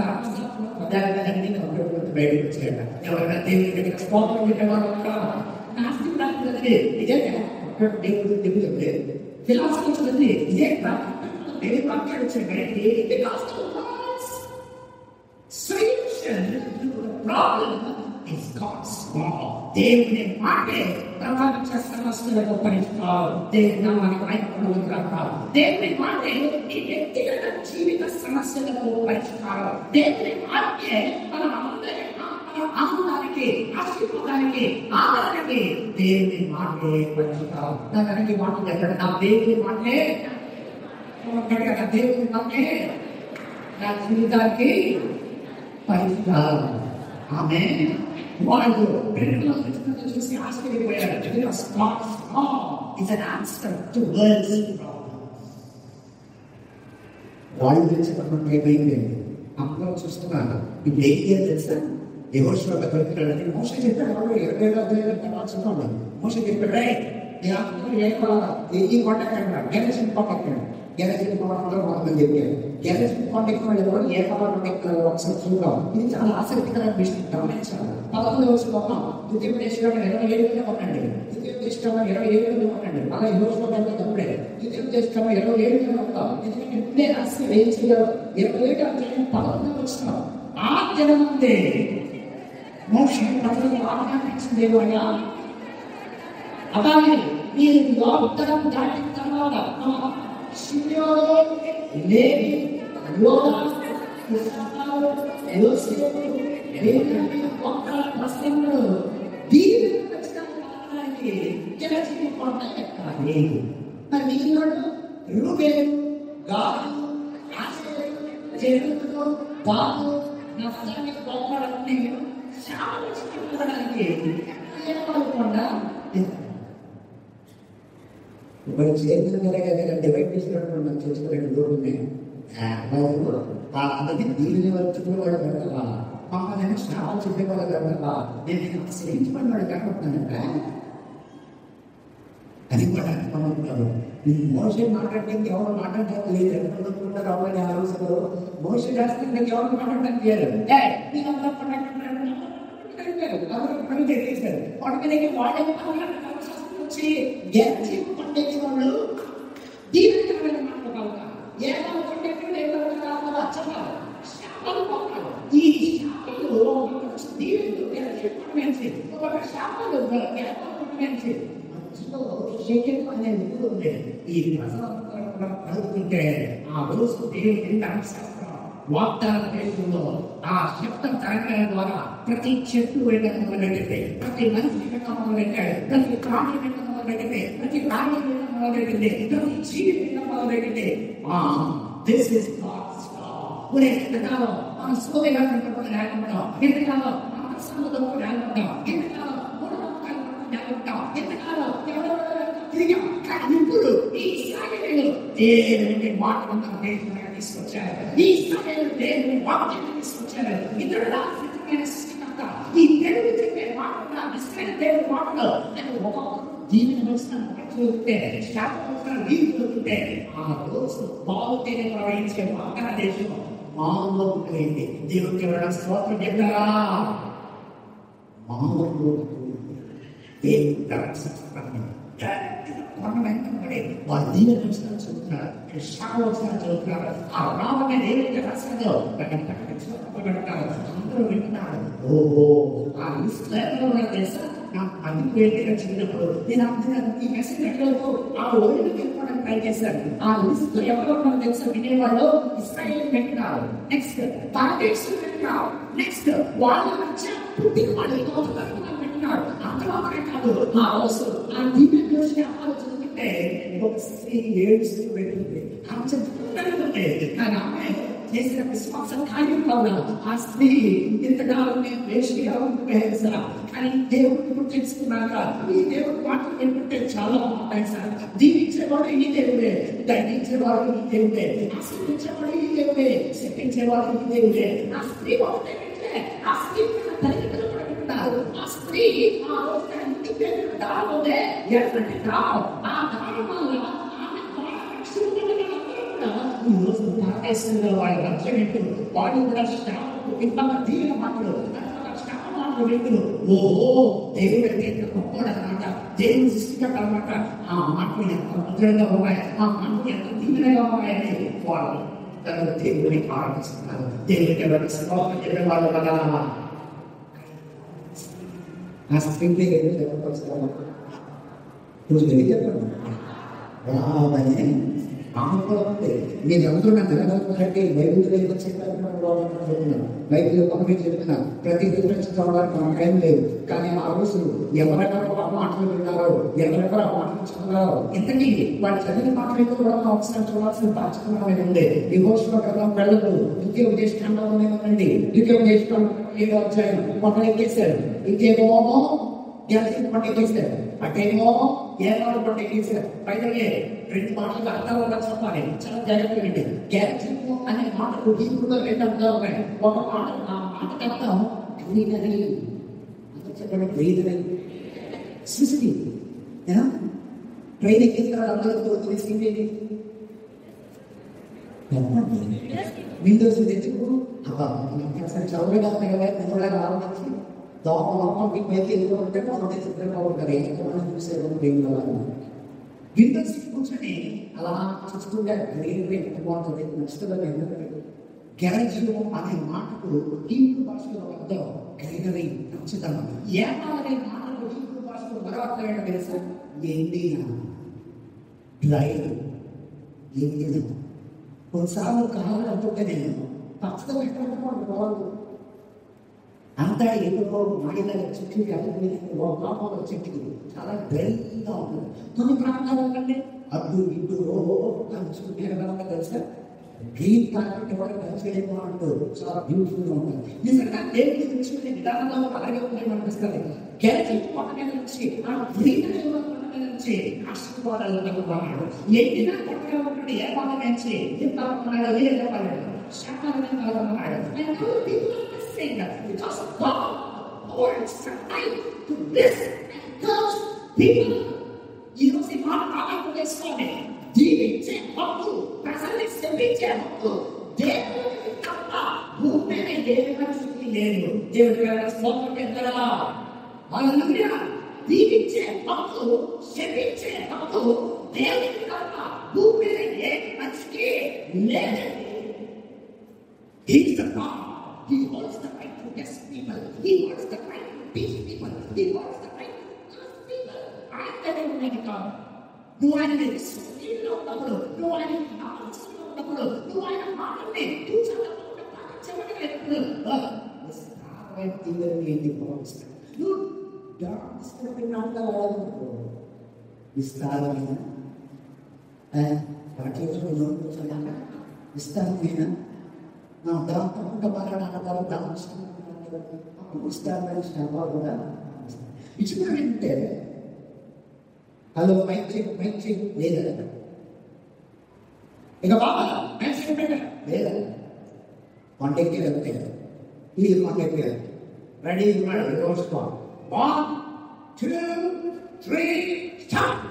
A: బయటకు వచ్చాడు ఎవరైనా దేవుడి దగ్గర స్తోత్రం పెట్టేవాడు ఉంటారా నాస్తికుడు ఇదే దేవుడు దేవుడు లేదు ఫిలాసఫీ చదివి ఇదే దేవుడు మాట్లాడొచ్చాడు బయటికి because solution to the problem is God's law. దేవుని మాటే ప్రపంచ సమస్యలకు పరిష్కారం దేవుని నామానికి ఆయనకు రకాలు దేవుని మాటే నీ వ్యక్తిగత జీవిత సమస్యలకు పరిష్కారం దేవుని మాటే మన అందరి ఆనందానికి ఆశీర్వాదానికి ఆదరణకి దేవుని మాటే పరిష్కారం దానికి మాట ఎక్కడ నా దేవుని మాటే కదా దేవుని మాటే నా జీవితానికి పరిష్కారం ఆమె వాళ్ళు ప్రేమలో పెట్టుకుని చూసి ఆశ్చర్యపోయారు it's an answer to worlds వాళ్ళు తెలిసినప్పుడు ఏమైంది అందరూ చూస్తున్నారు ఇప్పుడు ఏం చేయాలి తెలుసా ఎవరు పెద్దలంటే మోస చెప్పాడు వాళ్ళు ఇరవై ఏళ్ళ చూస్తున్నాడు మోస చెప్పాడు రే ఈ కొండ గెలసిన కొండ ఎక్కాడు గెలసిన కొండలో మనం చెప్పాడు గెలసిన కొండ ఎక్కిన ఎవరు ఏ పదం ఎక్కుతారో ఒకసారి చూద్దాం ఇది చాలా ఆసక్తికరమైన విషయం గమనించాలి పదకొండు శ్లోకం ద్వితీయోపదేశంలో ఇరవై ఏడులో ఉండండి ద్వితీయోపదేశంలో ఇరవై ఏడులో ఉండండి అలా ఈ రోజు తప్పుడే ద్వితీయోపదేశంలో ఇరవై ఏడులో ఉంటాం ఎందుకంటే ఇప్పుడే రాసి ఏం చేయాలి ఇరవై ఏడు అధ్యాయం పదకొండు వచ్చిన ఆ జనముందే మోక్షం ప్రజలు ఆజ్ఞాపించింది అయ్యా అలాగే మీరు ఉత్తరం దాటిన తర్వాత శిష్యుడు లేవి యోగా ఇస్రాయేలు, యోసేపు, లేవి, ఒక్క ప్రసంగుడు దీనిని వచ్చిన కాలానికి గెలిచిన కొండ ఎక్కాలి మరి మిగిలినోడు రూబేలు గాదు ఆశేరు జెరులు గాదు నఫ్తాలి గోపాలన్నీ చాలా చిన్నడానికి ఏమనుకుండా ఇప్పుడు చేతులు కలగ డివైడ్ చేసినప్పుడు మనం చేసుకునే రోడ్డు ఉన్నాయి అది దీనిని వచ్చుకుని వాడు పెట్టాలా మమ్మల్ని స్నానం చెప్పే వాళ్ళు పెట్టాలా నేను అసలు ఇంటిపడి వాడు కనపడుతున్నానంటే అది కూడా అనుకున్నాను మోసం మాట్లాడడానికి ఎవరు మాట్లాడడానికి లేదు అనుకుంటున్నారు అవ్వని ఆలోచనలు మోసం చేస్తుంటే ఎవరు మాట్లాడడానికి లేదు ఏ, నేను అలా మాట్లాడుతున్నాను. ఎవరు పని చేసేసారు పడకలకి వాళ్ళే వచ్చి గ్యారంటీ పండించిన వాళ్ళు దీవెనకరమైన మాటలు కావుగా ఏమైనా పండించిన ఎవరు కావాలా చెప్పాలి శాపలు కావాలి ఈ శాపలు దీవెనలు గ్యారంటీ పండించి ఒక శాపలు గ్యారంటీ మధ్యలో శేఖర్ అనేది ఉంది ఈ చదువుతుంటే ఆ రోజు దేవుడి శాస్త్రం వాగ్దాన దేశంలో ఆ శబ్దం తరంగాల ద్వారా ప్రతి చెట్టు వెళ్ళడం మొదలెడితే ప్రతి మనిషి వెళ్ళడం మొదలెట్టే ప్రతి ప్రాణి వెళ్ళడం మొదలెడితే ప్రతి ప్రాణి వెళ్ళడం మొదలెడితే ప్రతి జీవి వెళ్ళడం మొదలెడితే ఆ దిస్ ఇస్ గాడ్స్ ఒరే ఎంతకాలం మనం సోదగా కనపడడం లేకుండా ఎంతకాలం మన ప్రసన్నతలో లేకుండా ఎంతకాలం మూఢనమ్మకాలు లేకుండా ఎంతకాలం ఎవరెవరో తిరిగాం కానీ ఇప్పుడు ఈ సాగరంలో దేవుని మాటలను దేవుని తీసుకొచ్చారు ఈ సాగరంలో దేవుని వాక్యాన్ని తీసుకొచ్చారు ఇతడు రాసిన సృష్టికర్త ఈ దేవుని చెప్పే మాటలు నిజమైన దేవుని మాటలు నేను ఒక్కొక్క దీనిని వస్తున్నాను చూస్తే శాపం వీలుతుంటే ఆ రోజు బాగుతేనే ప్రవహించే వాగ్దాన దేశం మామూలు ఉంటుంది దేవునికి ఎవరైనా స్తోత్రం చెప్తారా మామూలు దేవుడు దర్శిస్తాను కొండ వెంటబడి వారు దీని వచ్చిన చదువుతున్నారు కృష్ణ వచ్చిన చదువుతున్నారు ఆ రామని ఏదైతే రాసిందో పెడతారు అందరూ వింటున్నారు ఓహో ఆ లిస్ట్ లేకుండా ఉన్న తెలుసా నాకు అది వేదిక చిన్నప్పుడు నేను అంటున్నాను ఈ మెసేజ్ ఎక్కడో ఆ ఓల్డ్ వెళ్ళిపోవడం ట్రై చేశాను ఆ లిస్ట్ ఎవరో మనకు తెలుసా వినేవాళ్ళు ఇస్రాయేల్ పెట్టినారు నెక్స్ట్ భారతదేశం పెట్టినారు నెక్స్ట్ వాళ్ళ మధ్య పుట్టిన వాళ్ళు పెట్టినారు అంతమాత్రమే కాదు ఆ రోజు ఆ దివ్య దృష్టి ఆలోచిస్తుంటే ఒక స్త్రీ ఏడుస్తూ వెళ్ళింది ఆమె చెప్తుంటే కానీ ఆమె చేసిన విశ్వాసం కార్యంలో ఆ స్త్రీ ఇంతకాలం నేను వేషిగా ఉంటున్నాను సార్ కానీ దేవుడిని గుర్తించుకున్నాక ఈ దేవుడి మాటలు వింటుంటే చాలా బాగుంటాయి సార్ దీవించేవాడు ఈ దేవుడే దండించేవాడు ఈ దేవుడే ఆశ్రయించేవాడు ఈ దేవుడే శపించేవాడు ఈ దేవుడే ఆ స్త్రీ ఒకటే వింటే ఆ స్త్రీ తన తల్లిదండ్రులు కూడా వింటారు ఆ స్త్రీ ఆ రోజు తన ఇంటి పేరు దారుదే ఎటువంటి దారు ఆ దారు వల్ల ఆమె బాగా రక్షించబడిన ఈ రోజు భారతదేశంలో వాళ్ళ రక్షణకు వాళ్ళు కూడా శ్రావకు ఇంత దీని మాటలు శ్రావణాలు వ్యక్తులు ఓహో దేవుడు అంటే ఇంత గొప్పడనమాట దేవుడు సృష్టికర్త అనమాట ఆ మాటలు ఎంత మధురంగా ఉన్నాయి ఆ మాటలు ఎంత దీవెనగా ఉన్నాయని వాళ్ళు తన దేవుడిని ఆరాధిస్తున్నారు దేవుడికి ఎవరికి శ్లోకం చెప్పిన వాళ్ళు కదా ఆ స్త్రీకి ఏమి చెప్పవచ్చు నువ్వు తెలియజెప్పండి రామని ఆమె నేను ఎవరున్నా నిలబడుతున్నట్టే బైబిల్ ఏదో చెప్పాను బైబిల్ ఒకటి చెప్పిన ప్రతి గురించి చదవడానికి మన టైం లేదు కానీ ఆ రోజు ఎవరెవరు ఆ మాటలు విన్నారో ఎవరెవరు ఆ మాటలు చదివారో ఎందుకంటే వాళ్ళు చదివిన మాటలు కూడా ఒకసారి చూడాల్సిన బాధ్యత ఉంది డివోర్స్లో కదా వెళ్ళదు ఇంకే ఉద్దేశంలో ఉందండి ఇంకే ఉద్దేశంలో ఏదో వచ్చాయి మొన్న ఎక్కేశారు ఇంకేమో గ్యాస్ పట్టేసారు అటేమో ఏనాడు పట్టేసారు పైనగే రెండు మాటలు అర్థంగా చెప్పాలి చాలా జాగ్రత్తగా వింటే గ్యాస్ అనే మాటలు హీబ్రూలో రెండు అర్థాలు ఉన్నాయి ఒక మాట ఆ మాటకి అర్థం గ్రీనరీ అంటే చెప్పడం గ్రీనరీ సృష్టి ఏనా ట్రైన్ ఎక్కేసిన అందరూ తెలిసింది విండోస్ తెచ్చుకో అసలు చదవగా కదా కూడా ఆలోచించి దోమ మీకు పైకి వెళ్ళిపోతుంటే మనం సిద్ధంగా ఉంటారు ఏం మనం చూసేది దేవుడు విండోస్ కూర్చొని అలా చూస్తుంటే గ్రీనరీ ఎంత బాగుంటుంది నచ్చుతుంది ఎందుకంటే గ్యారేజ్ అనే మాటకు హీబ్రూ భాషలో అర్థం గ్రీనరీ నచ్చుతాను ఏమాలనే మాటకు హీబ్రూ భాషలో మరో అర్థం ఏంటో తెలుసా ఎండిన డ్రై ఎండిన కొన్నిసార్లు కావాలి అనుకుంటే నేను పచ్చగా పెట్టడం బాగుంది అంతా ఏదో మాయల చెట్టు అన్ని లోపల చెట్టు చాలా డ్రైగా ఉంటుంది కొన్ని ప్రాంతాలు కంటే అడ్డు ఇడ్డు కలుసుకుంటే కనుక తెలుసా గ్రీన్ కార్పెట్ కూడా కలిసేమో అంటూ చాలా బ్యూటిఫుల్ గా ఉంటుంది నిజంగా దేవుడి దృష్టి విధానంలో అలాగే ఉంటాయి అనిపిస్తుంది కేరళ పక్కన నుంచి ఆ గ్రీన్ పక్కన నుంచి ఆశీర్వాదాలు కలుగుతున్నాడు ఎండిన పక్కన ఉన్నటువంటి ఏ భాగం నుంచి ఎంత ఉన్నాడో ఏ చెప్పాడు శాఖాలను కలుగుతున్నాడు And now people are missing because God wants to fight to this those people. ఈ రోజు ఈ మాట ఆలోచన చేసుకోండి జీవించే హక్కు ప్రజల్ని శ్రమించే హక్కు దేవుడికి తప్ప భూమి మీద ఏ మనిషికి లేదు దేవుడి గారి స్తోత్రం చెప్తారా హల్లెలూయా జీవించే హక్కు శ్రమించే హక్కు దేవుడికి తప్ప భూమి మీద ఏ మనిషికి లేదు He's the God. He wants the right to bless people. He wants the right to teach people. He wants the right to love people. I'm the దేవుడిని కాదు నువ్వు ఆయన స్త్రీలో ఉన్నప్పుడు నువ్వు ఆయన ఆలోచనలో ఉన్నప్పుడు నువ్వు ఆయన మాటల్ని చూసినప్పుడు పాటించబడినప్పుడు విస్తారమైన తీవ్రని ఏంటి భావిస్తాడు నువ్వు విస్తారమైన పాఠ్యంలో విస్తారమైన నా దాంట్లో మాట్లాడాలి దాని విస్తారమైన శ్రమ కూడా ఇచ్చిన ఏంటంటే hello mike check mike check లేదా ఇక బాబా మైక్ చెక్ లేదా వంటకి వెళ్తే ఈ వంటకి వెళ్తే రెడీ ఉన్నాడు రోజుకో వన్ టూ త్రీ స్టార్ట్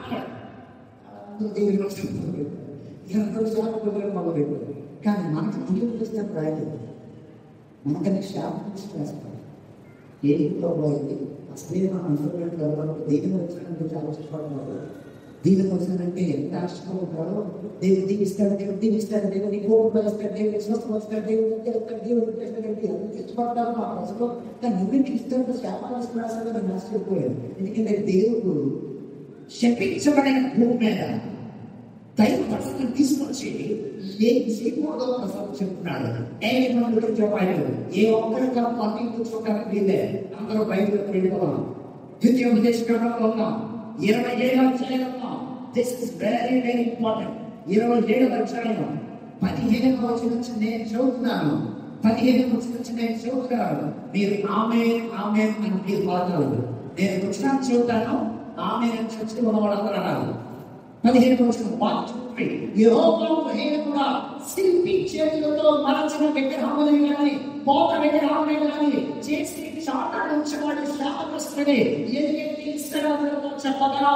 A: కానీ మనకు ముందుకు చూస్తే రాయలేదు మనకని శాపం చేస్తాం ఏ ఇంట్లో పోయింది అసలే మనం అనుకున్నట్టు దేవుని వచ్చినట్టు చాలా ఆశపడుతున్నారు దీని వచ్చినంటే ఎంత ఆశపడుతున్నారో దేవుడు దీవిస్తాడు దేవుడు దీవిస్తాడు దేవుడు నీకు ఇస్తాడు దేవుడు విశ్వాసం వస్తాడు దేవుడు చేస్తాడు దేవుడు చేస్తాడు ఎంత ఇష్టపడతారు మా ప్రజలు కానీ నువ్వు ఇస్తాడు శాపాలు వస్తున్నాడు నేను ఆశ్చర్యపోయాను ఎందుకంటే దేవుడు శపించబడిన భూమి మీద దైవ పరిస్థితులు తీసుకొచ్చి ఏ జీవోలో ప్రసాదం చెప్తున్నాడు ఏ మందులు చెప్పాడు ఏ ఒక్కరిగా పంపించుకోవడానికి వీలే అందరూ బయటకు వెళ్ళిపోదాం ద్వితీయ ఉద్దేశంలో ఉన్నాం ఇరవై ఏడవ అధ్యాయంలో this is very very important ఇరవై ఏడవ అధ్యాయం పదిహేను రోజుల నుంచి నేను చదువుతున్నాను పదిహేను రోజుల నుంచి నేను చదువుతున్నాను మీరు ఆమె ఆమె అని మీరు మాట్లాడదు నేను వచ్చిన చదువుతాను ఆమె అని చర్చకు ఉన్న వాళ్ళందరూ అన్నారు పదిహేను రోజులు వన్ టూ త్రీ యెహోవాను హేయముగా శిల్పి చేతులతో మరచిన విగ్రహములు కానీ పోత విగ్రహములు కానీ చేసి చాటాడు ఉంచేవాడు శాపగ్రస్తుడే ఎదుగెత్తి ఇస్రాయేలుతో చెప్పగా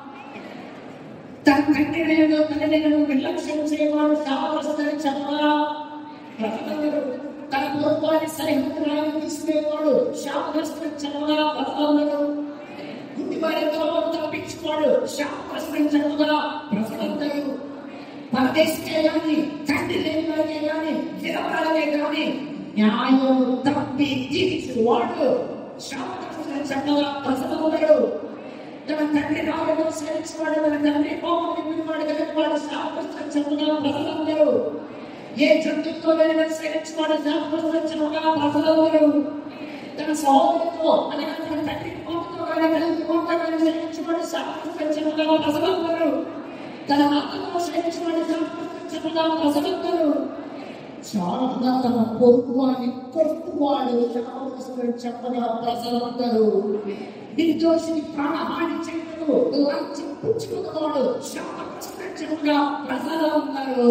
A: తన కంటినేడు తల్లిదండ్రులను నిర్లక్ష్యం చేయవాడు శాపగ్రస్తుడని చెప్పగా ప్రజలందరూ తన కుటుంబాన్ని సరిహద్దులను తీసుకునేవాడు శాపగ్రస్తుడని చెప్పగా ప్రజలందరూ గుడ్డి వారితో తప్పించుకోడు శాపగ్రస్తుడని ప్రజలందరూ పరదేశకే కానీ తండ్రి లేని వారికే కానీ విరవరాలకే కానీ న్యాయం తప్పి తీర్చువాడు శాపగ్రస్తుడని చెప్పగా ప్రజలందరూ తన తండ్రి రావడం సేవించేవాడు తన తండ్రి కోపం నింపినవాడు కలిగినవాడు శాపగ్రస్తుడని చెప్పగా ప్రజలందరూ ఏ జంతువుతో వెళ్ళిన సేవించేవాడు శాపగ్రస్తుడని చెప్పగా ప్రజలందరూ తన సహోదరుతో అనగా తన తండ్రి కోపంతో కానీ తల్లి కోపంతో కానీ సేవించేవాడు శాపగ్రస్తుడని చెప్పగా ప్రజలందరూ తన ఆత్మలో సేవించేవాడు శాపగ్రస్తుడని చెప్పగా ప్రజలందరూ చాలా తన కొడుకు అని కొట్టువాడు శాపగ్రస్తుడని చెప్పగా ప్రజలందరూ నిర్దోషిని ప్రాణహాని చేయడు లంచం పుచ్చుకున్నవాడు శాపగ్రస్తుడని చెప్పగా ప్రజలందరూ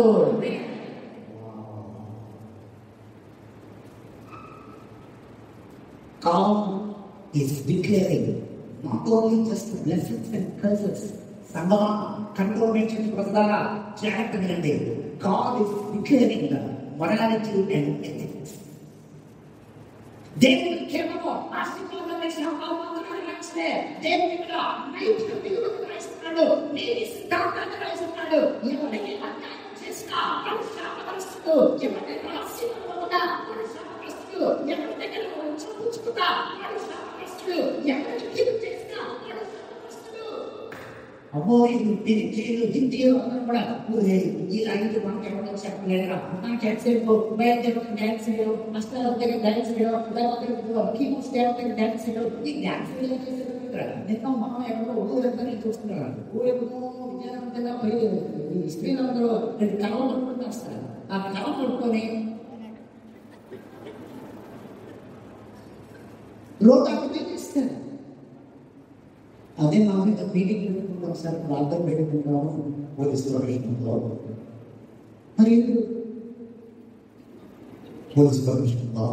A: God is declaring not only just the blessings and curses. సంగమా కంట్రోల్ నుంచి ప్రజలారా జాగ్రత్త వినండి God is declaring the morality and ethics దేవుడు కేవలం ఆశీర్వాదాన్ని సంపాదించే దేవుడి మీద నైతిక విలువలు రాస్తున్నాడు నీతి సిద్ధాంతాన్ని రాస్తున్నాడు ఎవరికి అన్యాయం చేసినా వాడు శాపగ్రస్తుడు ఎవరికి ఆశీర్వాదముగా వాడు శాపగ్రస్తుడు ఎవరి దగ్గర చూపుచుకున్నా వాడు శాపగ్రస్తుడు ఎవరికి కీడు చేసినా వాడు శాపగ్రస్తుడు అమ్మో ఇది ఇది చేయదు ఇది చేయదు అందరూ కూడా "ఊరే, ఈ లైన్కి మనకి ఎవరో చెప్పలేదురా నాకు ఎంతసేపు బయలుదేరి డ్యాన్స్ చేయడం అష్టాల దగ్గర డ్యాన్స్ చేయడం లేకపోతే కీబోర్డ్స్ దగ్గర డ్యాన్స్ చేయడం ఈ డ్యాన్స్ నిన్న మనం ఎవరో ఊరందరినీ చూస్తున్నారు ఊరేమో విజయవంతంగా పోయి ఈ స్త్రీలందరూ రెండు కళలు పట్టుకుంటూ వస్తారు ఆ కళ పట్టుకొని రోడ్డు చేస్తారు అదే మా మీద మీటింగ్ పెట్టుకుంటాం ఒకసారి ప్రార్థన పెట్టుకుంటాము పోలీసు పర్మిషన్తో మరి ఎందుకు పోలీసు పర్మిషన్తో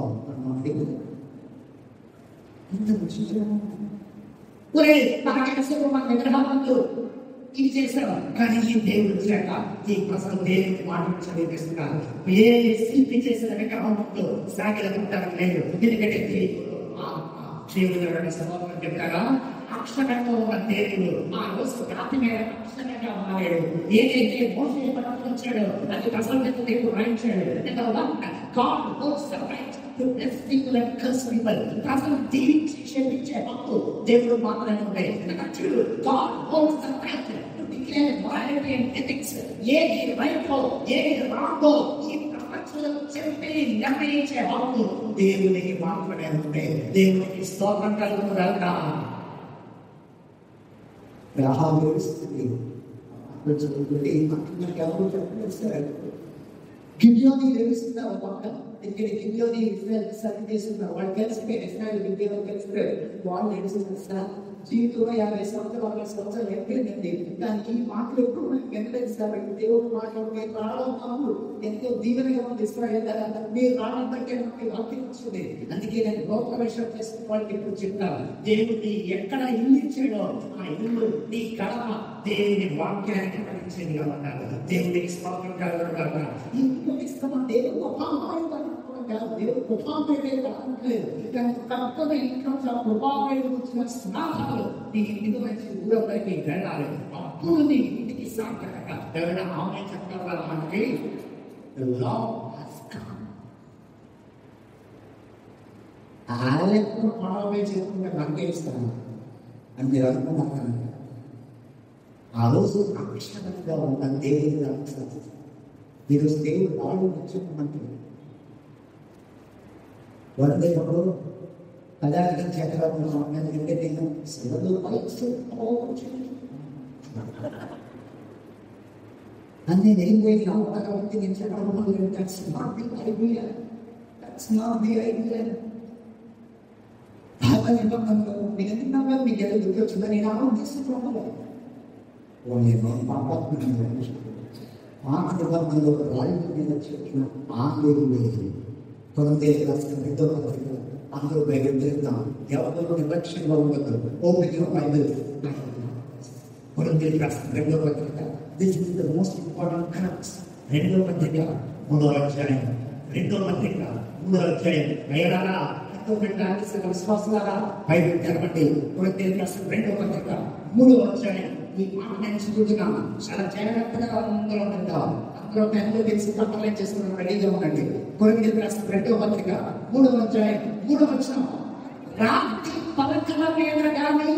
A: ఒరే నాకెంతసేపు మన విగ్రహాలు ఇది చేశారు కానీ ఈ దేవుడు వచ్చాక ఈ ప్రజలు దేవుడికి మాట చదివిస్తున్నారు ఏ శిల్పి చేసిన విగ్రహంలో సాగిలకుంటారు లేదు ఎందుకంటే దేవుడు ఆత్మ దేవుడు సభలో చెప్పారా అక్షరంలో ఉన్న దేవుడు ఆ రోజు రాత్రి మీద అక్షరంగా మారాడు ఏదైతే మోసం వచ్చాడో అది ప్రజలకు దేవుడు రాయించాడు God holds the right to bless people and curse people. ప్రజలు దీవించి క్షమించే హక్కు దేవుడు మాత్రమే ఉంది చూడు God holds the right to declare morality and ethics. ఏది రైటో ఏది రాంగో ఈ ప్రపంచంలో చెప్పి నిర్ణయించే హక్కు దేవునికి మాత్రమే ఉంది దేవునికి స్తోత్రం కలుగును కనుక గ్రహాలు తెలుస్తుంది మనకి ఎవరు చెప్పలేదు గిద్యోని తెలుస్తుంది ఒక పక్క ఇక్కడ గిద్యోని ఇస్రాయల్ సరి చేస్తున్నారు వాళ్ళు కలిసిపోయి ఇస్రాయల్ గిద్యోని కలిసిపోయారు వాళ్ళు తెలుస్తుంది జీవితంలో యాభై సంవత్సరాలు అరవై సంవత్సరాలు ఎక్కడికండి దానికి ఈ మాటలు ఎప్పుడు మనకి వినలేదు సార్ దేవుడు మాటలు మీరు రావడం మాకు ఎంతో దీవెనగా ఉంది ఇస్రాయల్ మీరు రావడం బట్టే మనకి వాక్యం వచ్చింది అందుకే నేను గొప్ప విషయం చేసిన వాళ్ళకి ఇప్పుడు చెప్తాను దేవుడిని ఎక్కడ ఇల్లు ఇచ్చాడో ఆ ఇల్లు నీ కడమ దేవుని వాక్యాన్ని పఠించేది అన్నారు దేవుడికి స్తోత్రం కలగడం కదా ఇంట్లో ఇస్తామా దేవుడు గొప్ప అమ్మాయి దేవుడు గొప్ప అమ్మాయి రావట్లేదు కానీ కరెక్ట్గా ఇంట్లో చాలా కృపామయుడు వచ్చిన స్నానాలు నీ ఇంటి మంచి ఊరవరికి వెళ్ళాలి అప్పుడు నీ ఇంటికి సార్థకంగా ఎవరైనా ఆమె చెప్పగల మనకి The law has come. ఆయనకు మనమే చేసుకుంటే మనకే ఇస్తాను అని మీరు అనుకున్నాను ఆ రోజు అక్షరంగా ఉన్న దేవుని అక్షరం ఈరోజు దేవుడు వాళ్ళు నచ్చుకున్నట్టు వందేప్పుడు పదార్థం చక్రం ఎందుకంటే నేను శివుడు అన్ని నేను పోయి కాబట్టి నేను చెప్పడం that's not the idea that's not the idea పాత నిబంధనలో నేను ఎందుకు మీకు ఏదో దుర్గొచ్చిందో నేను ఆరోగ్యం తీసుకున్నాను వాళ్ళేమో పాపాత్మకంగా పాత నిబంధనలో రాయిల మీద చెట్లు ఆంగ్లేయులు లేదు కొనందేసి రాసిన రెండో పత్రిక అందరూ బయట తిరుగుతాం ఎవరు నిర్లక్ష్యంగా ఉండదు ఓపెన్ బైబిల్ కొనందేసి రాసిన రెండో పత్రిక this is the most important connects రెండో పత్రిక మూడో అధ్యాయం రెండో పత్రిక మూడో అధ్యాయం అయ్యారా ఎంతో పెట్టాలి విశ్వాసారా బైబిల్ తెరవండి కొనందేసి రాసిన రెండో పత్రిక మూడో అధ్యాయం ఈ మాట నేను చదువుతున్నాను చాలా జాగ్రత్తగా అందులో ఉంటాం అందులో పెన్ను తెలిసి కంప్లైంట్ చేసుకున్న రెడీగా ఉండండి కొరికి రాసిన రెండో పత్రిక మూడో అధ్యాయం మూడో వచ్చిన రాత్రి పలకల మీద కానీ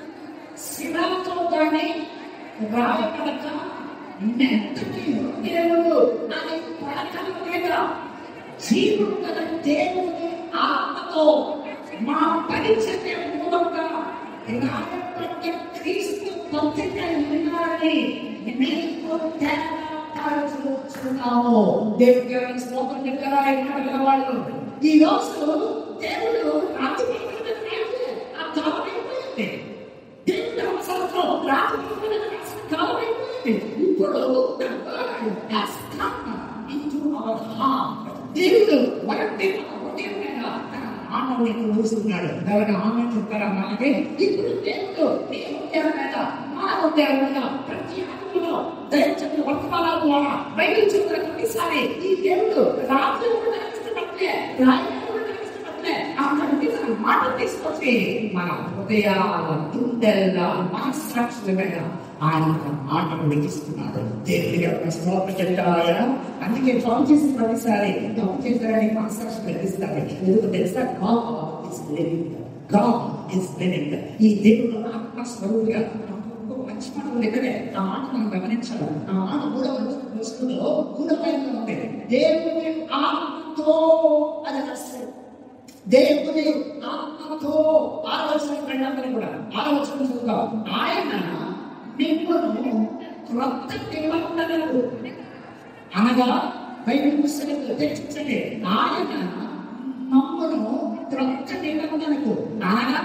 A: శిలాతో కానీ రాయపడక మెత్తటి దేవుడు అని పలకల మీద జీవుడు గల దేవుని ఆత్మతో మా పరిచర్య మూలంగా రాయబడ్డ క్రీస్తు పత్రిక వినాలని మీకు తేడాపరుచున్నాము దేవుడికి ఎవరైనా స్తోత్రం చెప్పారా ఇక్కడ వాళ్ళు ఈ రోజు దేవుడు రాత్రి ఆ కాలం అయిపోయింది దేవుడు అవసరంతో రాత్రి కాలం అయిపోయింది ఇప్పుడు has come into our heart. దేవుడు మనకి హృదయం మీద ఆనందం చూస్తున్నాడు ఎవరైనా ఆనందం చెప్తారా మనకి ఇప్పుడు దేవుడు నీ హృదయం మీద మా హృదయం మీద ప్రతి అడుగులో దయచేసి వర్తమానాల ద్వారా బయలు చూసిన ప్రతిసారి ఈ దేవుడు రాత్రి కూడా ఇష్టపడితే రాత్రి కూడా ఇష్టపడితే అక్కడ నుంచి మాట తీసుకొచ్చి మన హృదయాల గుండెల మనస్సాక్షుల మీద ఆయన మాటలు విధిస్తున్నాడు దేవుడి యొక్క శ్లోక చెప్తారా అందుకే ఫోన్ చేసిన ప్రతిసారి ఫోన్ చేశారని మనస్సాక్షి విధిస్తారు ఎందుకు తెలుసా God is living God is living ఈ దేవుడు ఆత్మ స్వరూపుగా మంచి మాట ఉంది ఇక్కడే ఆ మాట మనం గమనించాలి ఆ మాట మూడవ వస్తువులో మూడవ లైన్లో ఉంది దేవుని ఆత్మతో అది రాస్తాడు దేవుని ఆత్మతో ఆలోచన ప్రయాణం కూడా ఆలోచన చదువుతాం ఆయన మిమ్మల్ని క్రొత్త నిబంధనలు అనగా బైబిల్ పుస్తకంలో తెచ్చించండి ఆయన మమ్మను క్రొత్త నిబంధనకు అనగా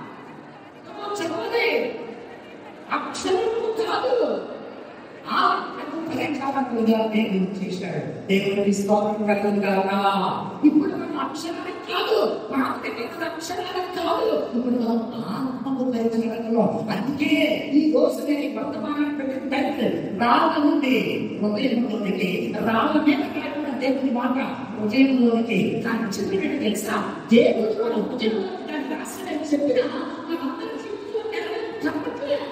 A: చదవదే అక్షరము కాదు ఆత్మకు ప్రకారముగా దేవుడు చేశాడు దేవుని స్తోత్రం కలుగుగాక ఇప్పుడు మనం అక్షరాలు కాదు ప్రాథమిక అక్షరాలు కాదు ఇప్పుడు మనం ఆత్మకు ప్రయోజనంలో అందుకే ఈ రోజు నేను వర్తమానం రాళ్ళ నుండి హృదయంలోనికి రాళ్ళ మీద కాకుండా దేవుని మాట హృదయంలోనికి కానీ చెప్పినట్టు తెలుసా దేవుడు మన హృదయంలో రాసిన చెప్పిన మనందరి జీవితంలో నెరవేర్చ తప్పట్లేదు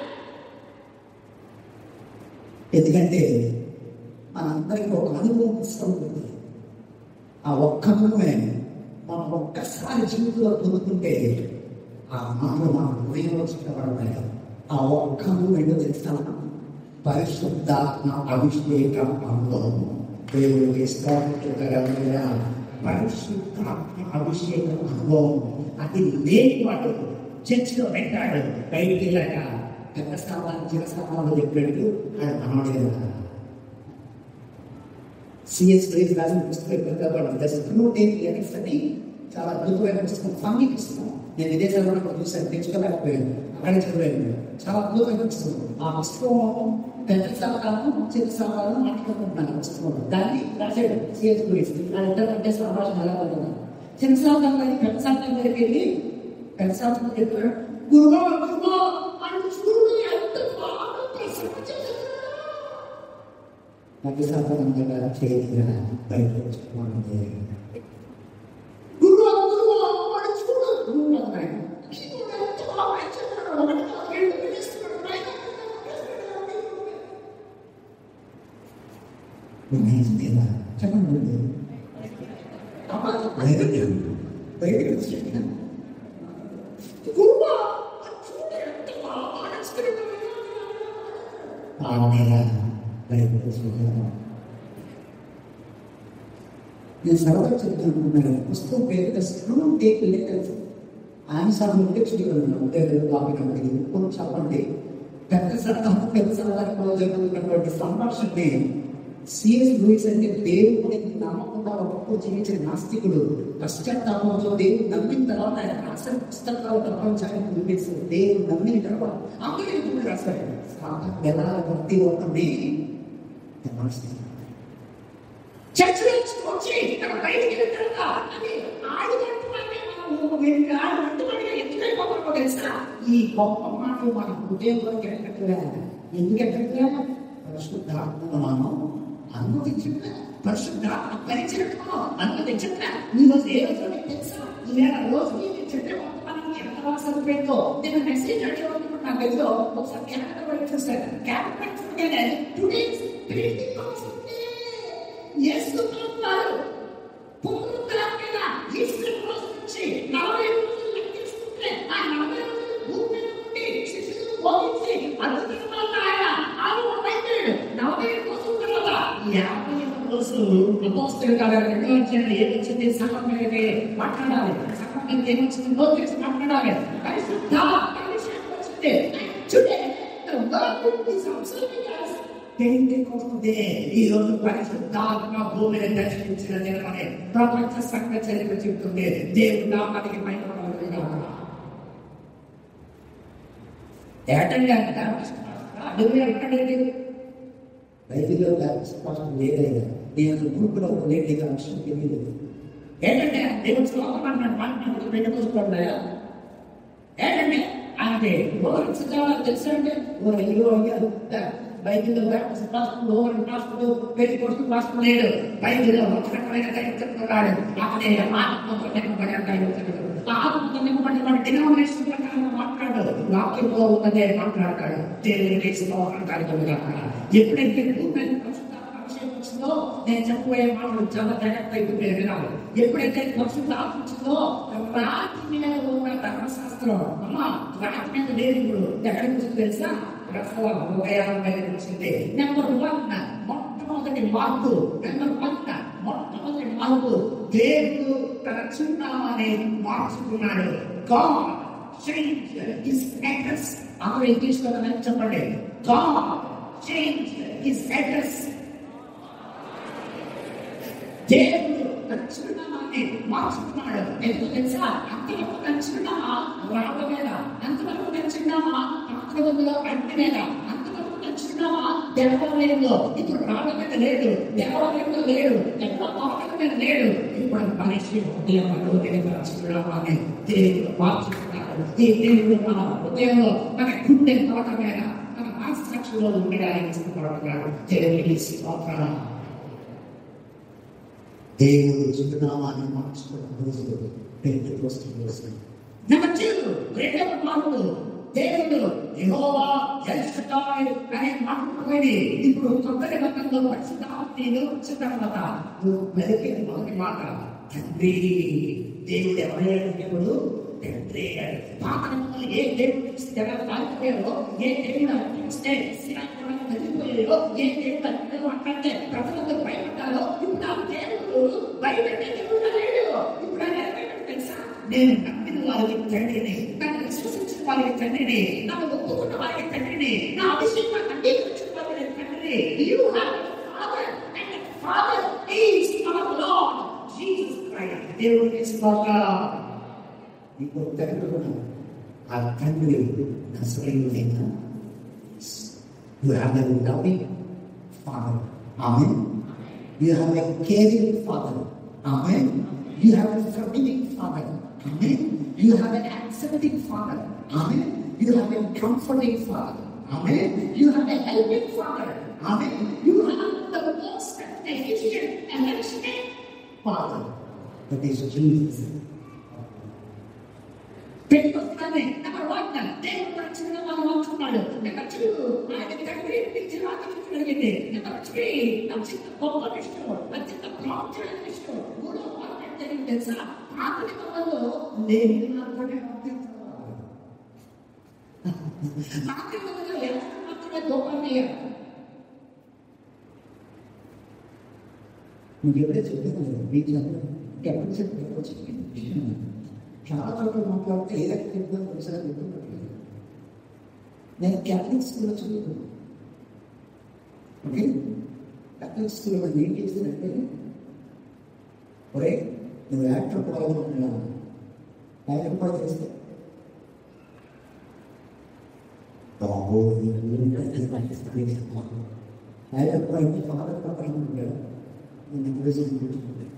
A: ఎందుకంటే మనందరికీ ఒక అనుభవం ఇస్తుంది ఆ ఒక్క అనుభవమే మనం ఒక్కసారి జీవితంలో పొందుతుంటే ఆ మాటలు మన హృదయంలో చిట్టబడతాయి ఆ ఒక్క అనుభవం ఏంటో తెలుస్తాను పరిశుద్ధాత్మ అభిషేకం అనుభవం దేవుడికి స్తోత్రకరమైన పరిశుద్ధాత్మ అభిషేకం అనుభవం అది లేని వాడు చర్చిలో పెట్టాడు బయటికి వెళ్ళాక పెద్ద స్థానాలు చిన్న స్థానాలు చెప్పినట్టు ఆయన మనవడే సిఎస్ ప్లేస్ రాసిన పుస్తకం పెద్దవాడు దశ అని చాలా అద్భుతమైన పుస్తకం ఫన్నీ పుస్తకం నేను విదేశాల్లో కూడా చూసాను తెచ్చుకోలేకపోయాను అక్కడే చదివాను చాలా అద్భుతమైన పుస్తకం ఆ పుస్తకం పెద్ద స్థానాలను చిన్న స్థానాలను మాట్లాడుకుంటున్నాను పుస్తకం దాన్ని రాశాడు సిఎస్ ప్లేస్ అంటే సంభాషణ ఎలా ఉంటుంది చిన్న స్థానాలు పెద్ద స్థానాల దగ్గరికి వెళ్ళి పెద్ద స్థానం చెప్పాడు గురువా గురువా అని గురువు ఎంత బాగా ప్రసంగించాడు నాకు సాధారణంగా చేయగా బయట వచ్చుకోండి గురువా గురువా వాడు చూడు గురువు అన్నాడు చూడు ఎంత బాగా చెప్పాడు వాడు నాకు ఏడు పిలుస్తున్నాడు నాయన చెప్పండి బయటకు వచ్చి గురువా చూడు ఎంత బాగా నేను సరదా చెప్తున్నాను పుస్తకం పేరు స్క్రూన్ టేక్ లెటర్స్ ఆన్సర్ ఉంటే చూడగలను అంటే టాపిక్ అనేది కొంచెం చెప్పండి పెద్ద సరదా పెద్ద సరదాలో జరుగుతున్నటువంటి సంభాషణని సిఎస్ లూయిస్ అంటే దేవుడిని నమ్మకుండా ఒకప్పుడు జీవించిన నాస్తికుడు పశ్చాత్తాపంతో దేవుడు నమ్మిన తర్వాత ఆయన రాసిన పుస్తకాలు ప్రపంచానికి చూపిస్తారు దేవుడు నమ్మిన తర్వాత అందరూ ఇప్పుడు రాస్తారు ఎలా భక్తి అవుతుంది చర్చలో వచ్చి ఇక్కడ బయటికి వెళ్తారా అని ఆడినట్టుగానే మనము వీరికి ఆడినట్టుగానే ఎందుకైపోతామో తెలుసా ఈ గొప్ప మాటలు మన హృదయంలోకి వెళ్ళట్లే ఎందుకంటే పరిశుద్ధాత్మను మనం అనుమతించిన పరిశుద్ధాత్మ పరిచయం అనుమతించిన ఈ రోజు ఏ రోజు మీకు తెలుసా ఈవేళ రోజు మీరు చెప్పే వర్తమానానికి ఎంత బాగా సరిపోయిందో నేను మెసేజ్ అడిగినప్పుడు నాకు ఏదో ఒకసారి క్యాలెండర్ కూడా చూస్తాను క్యాలెండర్ చూడగానే టుడే యేసు ఉన్నారు పునరుద్ధరణ మీద ఈస్టర్ రోజు నుంచి నలభై రోజులు లెక్కిస్తుంటే ఆ నలభై రోజులు భూమి మీద ఉండి శిశువులు బోధించి అద్భుతమైన ఆయన ఆరోగ్యమైతే నలభై రోజుల తర్వాత యాభై రోజులు అపోస్తుల కాలం రెండో అధ్యాయం ఏమొచ్చింది సమన్వయమే మాట్లాడాలి సమన్వయం ఏమొచ్చింది నోటీస్ మాట్లాడాలి పరిశుద్ధ అభిషేకం వచ్చింది today the word is absolutely yes. పెంటెకొస్తే ఈ రోజు పరిశుద్ధాత్మ భూమిని దర్శించిన దినమని ప్రపంచ సంఘ చరిత్ర చెబుతుంది దేవుడు నామానికి మైనగా ఏటండి అంట అడుగు ఎక్కడండి బైబిల్లో స్పష్టం లేదయ్యా నేను గ్రూపులో లేడీగా విషయం తెలియదు ఏంటంటే దేవుడు శ్లోకం అన్నాడు మాట్లాడుతూ పెట్టుకోసుకున్నాయా ఏంటంటే అంటే లోహన్ కావాలి తెలుసా అంటే ఓ అయ్యో అయ్యారు బైబిల్లో పాస్టర్ లోహన్ పాస్టర్ పెళ్లి కొడుకు పాస్టర్ లేడు బైబిల్లో రకరకాల చెప్తున్నాడు అతనే ఆత్మతో నింపబడి అంటాడు ఆత్మతో నింపబడి వాడు డినామినేషన్ ప్రకారం మాట్లాడు వాక్యంలో ఉన్నదే మాట్లాడతాడు దేవుని స్తోత్రం కార్యక్రమం ఎప్పుడైతే భూమి పరిశుద్ధాత్మ అభిషేకం వచ్చిందో నేను చెప్పబోయే మాటలు చాలా జాగ్రత్త అయిపోయి వినాలి ఎప్పుడైతే పరిశుద్ధ ఆత్మించిందో రాతి మీద ఉన్న ధర్మశాస్త్రం అమ్మ రాతి మీద లేదు ఇప్పుడు ఎక్కడికి వచ్చింది తెలుసా ప్రసవ హృదయాల మీద వచ్చింది నెంబర్ వన్ మొట్టమొదటి మార్పు నెంబర్ వన్ మొట్టమొదటి మార్పు దేవుడు తన చిరునామాని మార్చుకున్నాడు గాడ్ చేంజ్ హిస్ అడ్రస్ అందరూ ఇంగ్లీష్ లో చెప్పండి గాడ్ చేంజ్ హిస్ అడ్రస్ దేవుడు తన చిరునామాన్ని మార్చుకున్నాడు ఎందుకు తెలుసా అంతవరకు తన చిరునామా రాళ్ళ మీద అంతవరకు తన చిరునామా పాత్రలో అంటి మీద అంతవరకు తన చిరునామా దేవాలయంలో ఇప్పుడు రాళ్ళ మీద లేడు దేవాలయంలో లేడు ఎక్కడ పాత్ర మీద లేడు ఇప్పుడు మనిషి హృదయంలో దేవుడు చిరునామాన్ని దేవుడు మార్చుకున్నాడు ఈ దేవుడు మన హృదయంలో మన గుండె తోట మీద మన మనస్సాక్షిలో ఉండడానికి ఇష్టపడుతున్నాడు దేవుడికి స్తోత్రం
B: దేవుడు చిరునామాన్ని మార్చుకున్న రోజులు పెళ్లి వస్తుంది
A: నెంబర్ టూ రెండవ మార్పు దేవుడు యెహోవా ఎల్షడాయ్ అనే మాటపోయి ఇప్పుడు కొత్త నిబంధనలో పరిశుద్ధాత్మను వచ్చిన తర్వాత నువ్వు మెలికేది మొదటి మాట తండ్రి దేవుడు ఎవరైనా దేవుడు తండ్రి పాత నిబంధనలు ఏ దేవుడు ఇస్తే తాగిపోయారో ఏ దేవుడు ఇస్తే శ్రీరాముడు వెళ్ళిపోయారో ఏ దేవుడు అందరూ అంటే ప్రజలందరూ భయపడ్డారో ఇప్పుడు ఆ దేవుడు భయపెట్టే దేవుడు లేడు ఇప్పుడు ఆయన ఏమైనా తెలుసా నేను నమ్మిన వారికి తండ్రిని నన్ను విశ్వసించిన వారికి తండ్రిని నన్ను ఒప్పుకున్న వారికి తండ్రిని నా అభిషేకం అంగీకరించిన వారికి తండ్రిని you have father and father is our Lord Jesus Christ దేవునికి స్తోత్రం
B: ఇంకో తండ్రి కూడా ఆ తండ్రి నసరైన you have a loving father amen you have a caring father amen you have a forgiving father amen you have a accepting father amen you have a comforting father amen you have a helping father amen
A: You have the most efficient and efficient
B: father that is Jesus
A: పెట్టుకొస్తానే number one దేవుడు మన చిరునామాను మార్చుకున్నాడు number two ఆయన తండ్రి ఇచ్చిన ఆకర్షణ కలిగింది number three అత్యంత గొప్ప విషయం అత్యంత ప్రాముఖ్యమైన విషయం మూడో పాయింట్ జరిగింది తెలుసా పాత నిబంధనలో నేను మాత్రమే అత్యంత పాత నిబంధనలో ఎవరు మాత్రమే గొప్ప
B: నువ్వు ఎవరే చెప్తున్నావు వీటిలో ఎప్పుడు చెప్పారు చాలా చోట్ల మాట్లాడితే ఏ రకంగా చెప్తాను ఒకసారి చెప్తున్నట్లేదు నేను క్యాథలిక్ స్కూల్లో చదువుకున్నాను ఓకే క్యాథలిక్ స్కూల్లో మనం ఏం చేసిందంటే ఒరే నువ్వు యాక్టర్ కూడా అనుకుంటున్నావు యాక్టర్ కూడా చేస్తే బాబో యాక్టర్ కూడా ఇంటి ఫాదర్ కూడా ఉంటాడు నేను ప్రెసిడెంట్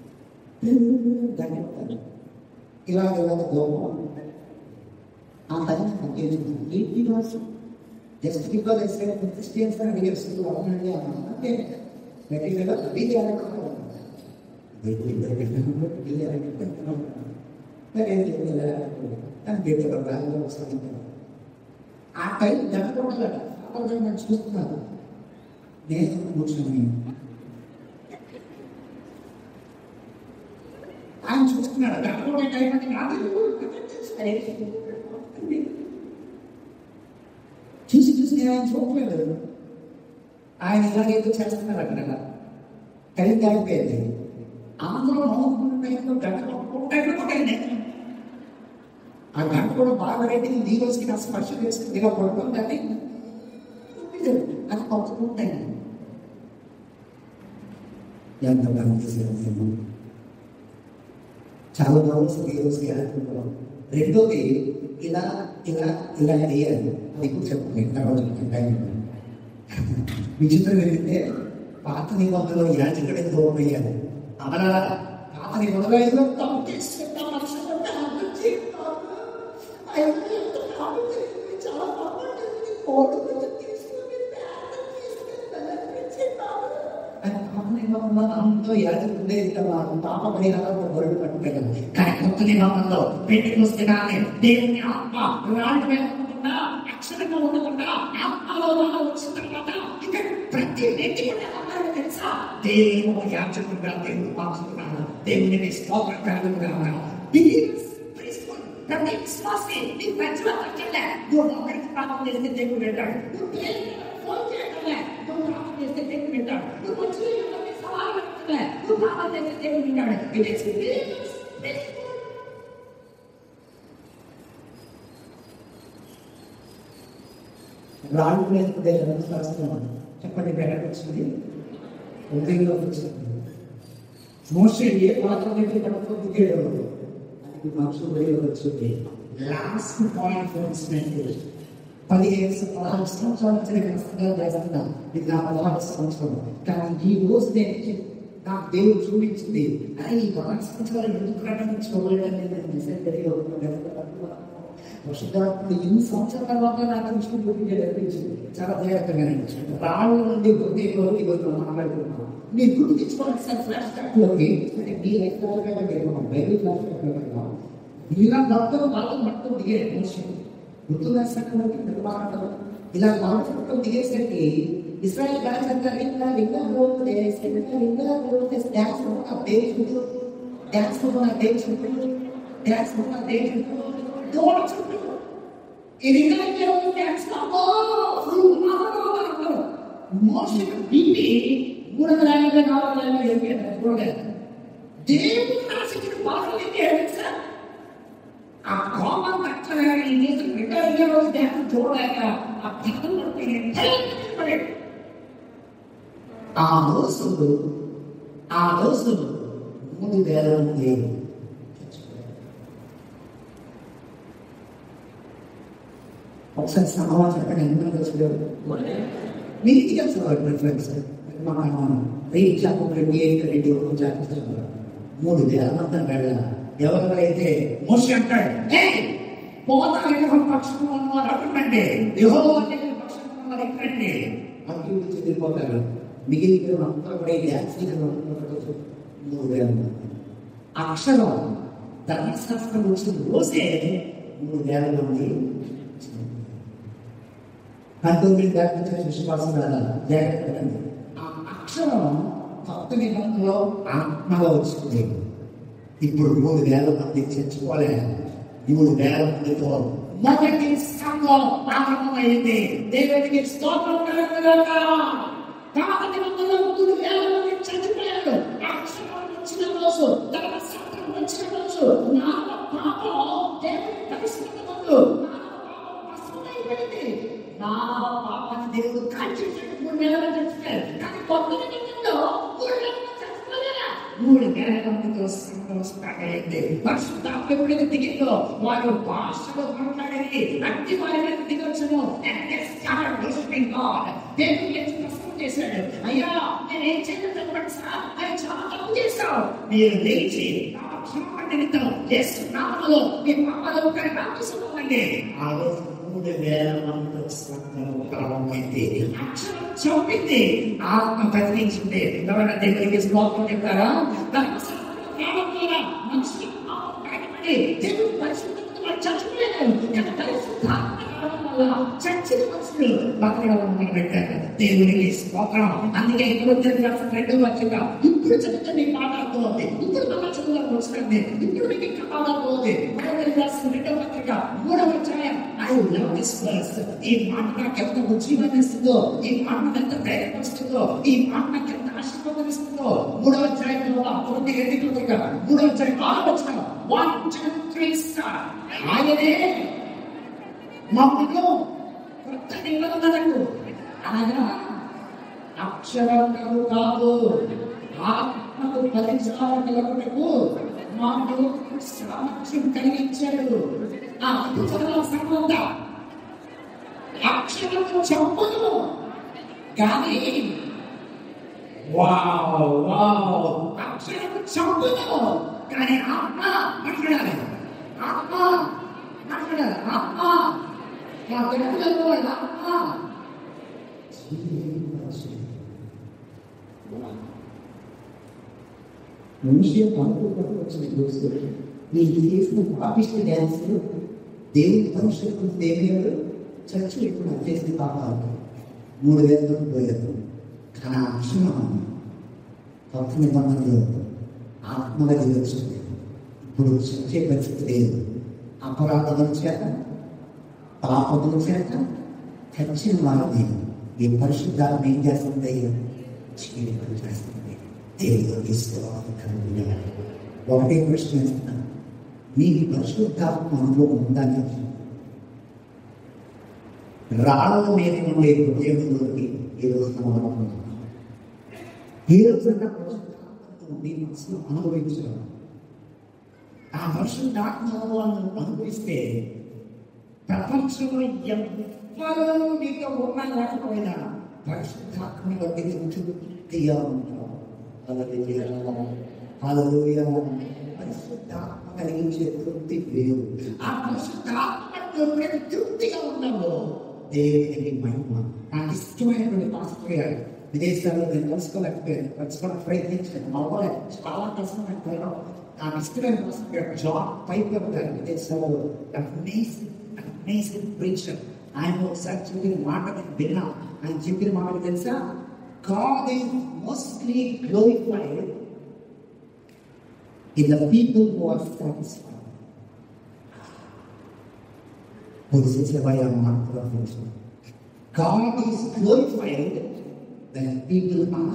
B: దాన్ని ఇలా ఇలా గోపం ఆ టైం నాకు ఈ భాష just because I say Christians అని చేస్తుంది అవునండి అంటే మెటీరియల్ అది ఆ టైం జరగకూడదు నేను చూస్తున్నాను నేను కూర్చొని ఆయన చూస్తున్నాడు జరగకూడదు టైం అంటే కాదు చూసి చూసి నేను ఆయన చూడలేదు ఆయన ఇలాగేదో చేస్తున్నారు అక్కడ టైం కాలిపోయింది అందరూ నవ్వుకున్న టైంలో గంట కొట్టుకుంటే ఆ గంట కూడా బాగా రెడ్డి నీ రోజుకి నా స్పర్శ చేసుకుని ఇలా పడుకుంటుంది అది కొట్టుకుంటాయి ఎంత బాగా చేసేది చాలా బాగుంది ఈ రోజుకి అనుకుంటున్నాం రెండోది ఇలా ఇలా ఇలా చేయాలి అది ఇప్పుడు చెప్పండి తర్వాత టైం విచిత్రం ఏంటంటే పాత నిబంధనలో యాజకుడే దూరం అయ్యారు అమరా పాత నిబంధనలో ఏదో తప్పు చేసుకుంటాం మనుషులు అర్థం చేస్తాము. ఆయన ఎంత పాపం చేసింది, చాలా పాపం చేసింది. కోర్టు నుంచి తీసుకొని ప్రార్థన చేసుకొని బలాన్ని చేస్తాము. ఆయన పాత నిబంధనలో అందరూ యాజకుడే ఇట్లా పాప పరిహారం గొడవ పట్టుకెళ్ళాం
A: కానీ కొత్త నిబంధనలో పెట్టుకొస్తే కానీ దేవుని ఆత్మ రాళ్ళ మీద ఉండకుండా అక్షరంగా ఉండకుండా ఆత్మలో ఉన్న వచ్చిన తర్వాత ఇక ప్రతి వ్యక్తి కూడా ఎలా ఉన్నారో తెలుసా దేవుడు యాచకుడుగా దేవుడు పాల్చుకున్నాడు దేవుని స్తోత్రం కలుగుతున్నాడు ప్రతి విశ్వాసి నీ ప్రజల పట్ల నువ్వు ఒకరికి ప్రార్థన చేస్తే దేవుడు వింటాడు నువ్వు ప్రేమికులకు ఫోన్ చేయటమే నువ్వు ప్రార్థన చేస్తే దేవుడు వింటాడు నువ్వు వచ్చి ఎవరిని సవాలు పెట్టటమే నువ్వు ప్రార్థన చేస్తే దేవుడు వింటాడు ఇట్ ఇస్
B: రాళ్ళు మీద ప్రదేశం శాస్త్రం చెప్పండి ఎక్కడికి వచ్చింది హృదయంలోకి వచ్చింది మోసే ఏ పాత్ర నుంచి పడుతూ దిగాడు అది మనసు హృదయంలోకి వచ్చింది లాస్ట్ పాయింట్ తెలిసినట్టు పదిహేను సం- పదహారు సంవత్సరాల నుంచి నేను కష్టంగా చేస్తున్నా ఇది నా పదహారు సంవత్సరం కానీ ఈ రోజు నేను నాకు దేవుడు చూపించింది అరే ఈ పదహారు సంవత్సరాలు ఎందుకు కట్టడం చూడలేదని నేను నిజం పరిశుద్ధాత్ముడు ఎన్ని సంవత్సరాల తర్వాత నాకు విషయం గురించి అనిపించింది చాలా జాగ్రత్తగా అనిపించింది రాళ్ళ నుండి హృదయంలోకి ఈరోజు మాట్లాడుతున్నాను నీ గుర్తు తెచ్చుకోవాల్సిన ఫ్లాష్ బ్యాక్లోకి అంటే మీ లైఫ్ బైబిల్ ఫ్లాష్ బ్యాక్ ఇలా మొత్తం వాళ్ళ మొత్తం దిగే మనిషి గుర్తుగా సక్కలోకి నిర్మాణం ఇలా మాట్లాడుతూ దిగేసరికి ఇస్రాయల్ బ్యాచ్ అంతా ఇంకా ఇంకా గ్రోత్ ఇంకా ఇంకా growth dance update dance update dance update ఇది డ్యాన్స్ మోషన్ బీపీ మూడు వందల యాభై నాలుగు వందల యాభై చూడలేదు దేవుడు రాసిన పాటలు ఏంటి సార్ ఆ కోపం తక్కువ ఈ దేశం రిటైర్ రోజు దేశం చూడలేక ఆ పిల్లలు పడేది ఆ రోజులు ఆ రోజులు మూడు వేల మంది ఒకసారి సమాచారం చెప్పండి ఎంత రోజులు మీకు తెలుసు ప్రిఫరెన్స్ రీక్షాకు రెండు ఏడు రెండు జాగ్రత్త మూడు వేల మంది వెళ్ళ ఎవరైతే మోసి అంటాడు "ఏయ్, పోతాను పక్షంలో ఉన్నవారు అటుండండి యెహోవా దేవుని పక్షంలో ఉన్నవారు ఎక్కడండి అటు ఇటు చెదిరిపోతారు మిగిలిన అంతా కూడా ఈ యాక్సిడెంట్ మూడు వేల మంది అక్షరం ధర్మశాస్త్రం వచ్చిన రోజే మూడు వేల మంది పంతొమ్మిది దాకా విశ్వాసం రాదా జాగ్రత్త పడండి. ఆ అక్షరం కొత్త నిబంధనలో ఆత్మగా వచ్చింది ఇప్పుడు మూడు వేల మంది చచ్చిపోలేదు మూడు వేల మందితో మొదటి సంఘం ప్రారంభమైంది దేవుడికి స్తోత్రం కలుగునుగాక. పాత నిబంధనలో మూడు వేల మంది చచ్చిపోయారు ఆ అక్షరం వచ్చిన రోజు ధర్మశాస్త్రం వచ్చిన రోజు నా పాపం దేవుడి పరిశుద్ధతకు నా పాపం భస్మమైపోయింది. నా పాపాన్ని దేవుడు కాల్చేసాడు మూడు వేల మంది చచ్చిపోయారు కానీ కొత్త నిబంధనలో మూడు వేల మంది చచ్చిపోలేదా మూడు వేల మందితో సంఘం స్టార్ట్ అయింది పరిశుద్ధాత్మ ఎప్పుడైతే దిగిందో వారు భాషలో మాట్లాడేది అట్టి వారి మీద దిగొచ్చును And they started worshiping God. దేవుడు లేచి ప్రశ్న చేశాడు అయ్యా నేను ఏం చేయలేదు చెప్పండి సార్ నేను చాలా తప్పు చేశావు మీరు లేచి నా క్షమాపణ నిమిత్తం యేసు నామములో మీ పాపాలు ఒకరి బాప్తిసమండి ఆ రోజు మూడు వేల మంది సంఘం ప్రారంభమైంది అక్షరం చంపింది ఆత్మ బతికించింది ఎవరైనా దేవునికి శ్లోకం చెప్తారా ధర్మశాస్త్రంలో ప్రారంభంగా మనిషి పాపం బయటపడి దేవుడు పరిశుద్ధతను వాడు చచ్చిపోయాడు కానీ పరిశుద్ధాత్మ రావడం వల్ల చచ్చిన మనుషులు బతకడం మొదలు పెట్టారు దేవునికి స్తోత్రం అందుకే ఇప్పుడు రాసిన రెండు వచ్చిగా ఇప్పుడు చదివితే మీకు పాఠాలతోంది ఇప్పుడు మళ్ళా చదువులకు వస్తుంది ఇప్పుడు మీకు ఇంకా పాఠాలతోంది బైబిల్ రాసిన రెండవ పత్రిక మూడవ అధ్యాయం ఐ లవ్ దిస్ వర్స్ ఈ మాట నాకు ఎంత ఉజ్జీవనిస్తుందో ఈ మాట నాకు ఎంత ధైర్యపరుస్తుందో ఈ మాట నాకు ఎంత ఆశీర్వాదనిస్తుందో మూడవ అధ్యాయంలో తొమ్మిది ఎన్నికల పత్రిక మూడవ అధ్యాయం ఆరు వచ్చిన వన్ టూ త్రీ స్టార్ ఆయనే మమ్మల్ని కొత్త నిబంధనకు అనగా అక్షరములు కాదు ఆత్మకు ఫలించాలనుకు మాకు సామర్థ్యం కలిగించాడు ఆ అద్భుతాల సంబంధ అక్షరము చంపును కానీ వావ్ వావ్ అక్షరము చంపును కానీ ఆత్మ మాట్లాడాలి ఆత్మ మాట్లాడాలి ఆత్మ నా తెలుగులో ఆత్మ మనిషి అనుకుంటున్నప్పుడు వచ్చిన దోస్తు నీకు చేసిన పాపిష్ట డ్యాన్స్ దేవుని పరిశుద్ధం దేవుడు చర్చ ఇప్పుడు చేసిన పాపాలు మూడు వేలతో పోయారు కానీ ఆ అక్షరం కొత్త నిబంధనలు ఆత్మగా దిగొచ్చింది ఇప్పుడు చర్చే పరిస్థితి లేదు అపరాధం చేత పాపముల చేత చచ్చిన వారిని ఈ పరిశుద్ధాత్మ ఏం చేస్తుంది చీలికలు చేస్తుంది దేవుడు తీసుకోవాలి ఒకటే ప్రశ్న వేస్తున్నాను నీకు పరిశుద్ధాత్మ అనుభవం ఉందని రాళ్ళ మీద ఉండే హృదయంలోకి ఈ రోజు మనం ఈ రోజున పరిశుద్ధాత్మను నీ మనసులో అనుభవించడం ఆ పరిశుద్ధాత్మ అనుభవాన్ని అనుభవిస్తే ప్రపంచంలో ఎవ్వరూ నీతో ఉన్నా లేకపోయినా పరిశుద్ధాత్మని బట్టి నువ్వు తృప్తిగా ఉంటావు హల్లెలూయా. హల్లెలూయా. పరిశుద్ధాత్మ కలిగించే తృప్తి వేరు ఆ పరిశుద్ధాత్మతో ఎప్పుడైతే తృప్తిగా ఉన్నావో దేవునికి మహిమ నాకు ఇష్టమైనటువంటి పాస్టర్ గారు విదేశాల్లో నేను కలుసుకోలేకపోయాను కలుసుకోవడం ప్రయత్నించాను అవ్వలేదు చాలా కష్టమైపోయాను నాకు ఇష్టమైన పాస్టర్ గారు జాబ్ పైపు గారు విదేశాల్లో అమేజింగ్ అమేజింగ్ ప్రీచర్ ఆయన ఒకసారి చెప్పిన మాట నేను విన్నా ఆయన చెప్పిన మాట తెలుసా God is mostly glorified in the people who are satisfied. God is glorified when people are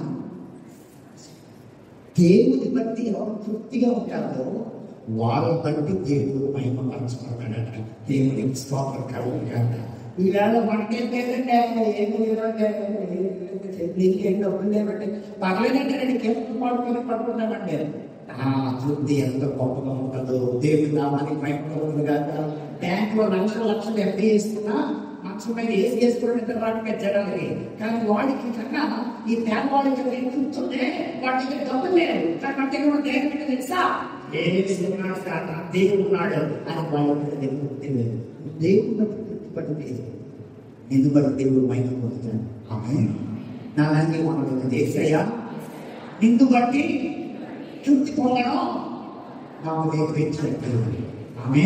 B: దేవుని బట్టి ఎవరు తృప్తిగా ఉంటారో వారి బట్టి దేవుడు మహిమపరచబడతాడట దేవునికి స్తోత్రం కలుగుతాడట ఈవేళ మనకేం లేదండి ఏం లేదండి నీకేం డబ్బులు లేవండి పర్లేదంటే నేను కేసు పడుకొని పడుకున్నామండి ఆ తృప్తి ఎంత గొప్పగా ఉంటుందో దేవుడి నామానికి మహిమపడుతుంది కాక బ్యాంకులో లక్షల లక్షలు ఎఫ్డీ ఇస్తున్నా మంచం మీద ఏసి చేసుకోవడం రావడానికి జనాలకి కానీ వాడికి కన్నా ఈ పేదవాడికి నేర్చుకుంటుంటే వాడికి డబ్బులు లేవు కానీ మన దగ్గర ఉన్న దేవుడి మీద తెలుసా ఏమి ఉన్నాడు కాదు దేవుడు ఉన్నాడు అని వాళ్ళకి దేవుడు దేవుడు బట్టి తృప్తిపడింది ఎందుకంటే దేవుడు మైండ్ పొందుతాడు ఆమె నా లాంటి మనం దేశయ్యా నిన్ను బట్టి తృప్తి పొందడం నాకు నేర్పించలేదు ఆమె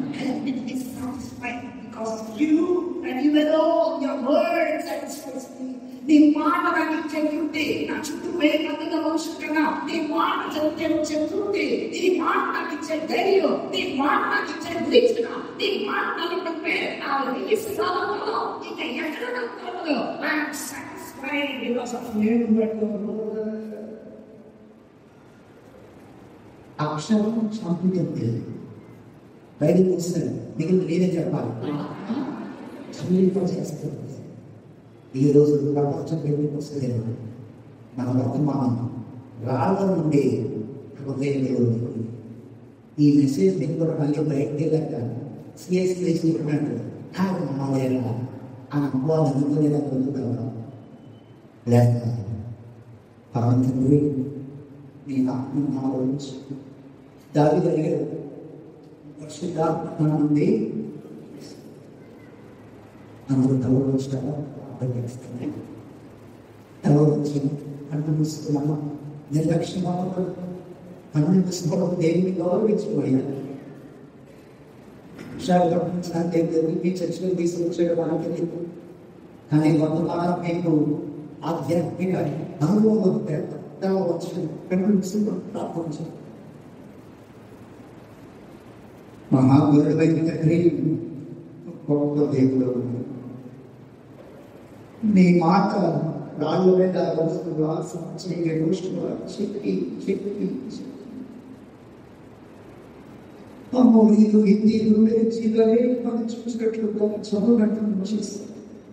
B: because of you and you alone, your word satisfies me. నీ మాట నాకు ఇచ్చే తృప్తి నా చుట్టూ వేరే మందిగా మనుషులుగా నీ మాట చదివితే వచ్చే తృప్తి నీ మాట నాకు ఇచ్చే ధైర్యం నీ మాట నాకు ఇచ్చే దీక్షణ నీ మాట నాకు పంపే నా రిలీఫ్ కాలంలో ఇంకా ఎక్కడ నాకు తోడదు I'm satisfied because of you అక్షరం చంపుతుంది బయటకు వస్తుంది మిగిలిన నేనే చెప్పాలి చేస్తుంది ఈ రోజు ప్రపంచం బయటకు వస్తుంది మన వర్తమానం రాళ్ళ నుండి హృదయంలో ఈ మెసేజ్ మీకు కూడా మళ్ళీ బయటకు వెళ్ళాక సిఎస్ చేసుకుంటున్నట్టు నాకు నమ్మలేరా ఆ అనుభవాలు అందుకునేలా పొందుతావా లేక పరమంతండి నీ ఆత్మ ఆలోచించు దారి కలిగారు పరిశుద్ధాత్మ నుండి అందరూ తలలు వచ్చారా అర్థం తలలు వచ్చి కళ్ళు మూసుకున్నామా నిర్లక్ష్యం కళ్ళు మూసుకోవడం దేవుని గౌరవించుకోవాలి విషయాలు గమనించడానికి దేవుడు మీ చర్చలు తీసుకొచ్చేయడం మనకి తెలియదు కానీ కొంతకాలం మీకు ఆధ్యాత్మిక అనుభవం పెద్ద వచ్చిన కళ్ళు మూసుకుని ప్రార్థించారు మహాగురుడైన తండ్రి గొప్ప దేవుడు నీ మాట రాళ్ళు మీద వస్తువులు సంవత్సరం దృష్టిలో చెప్పి చెప్పి అమ్మోళ్ళు హిందీలు జీలే మనం చూసినట్లుగా చదువునట్టు చేస్తారు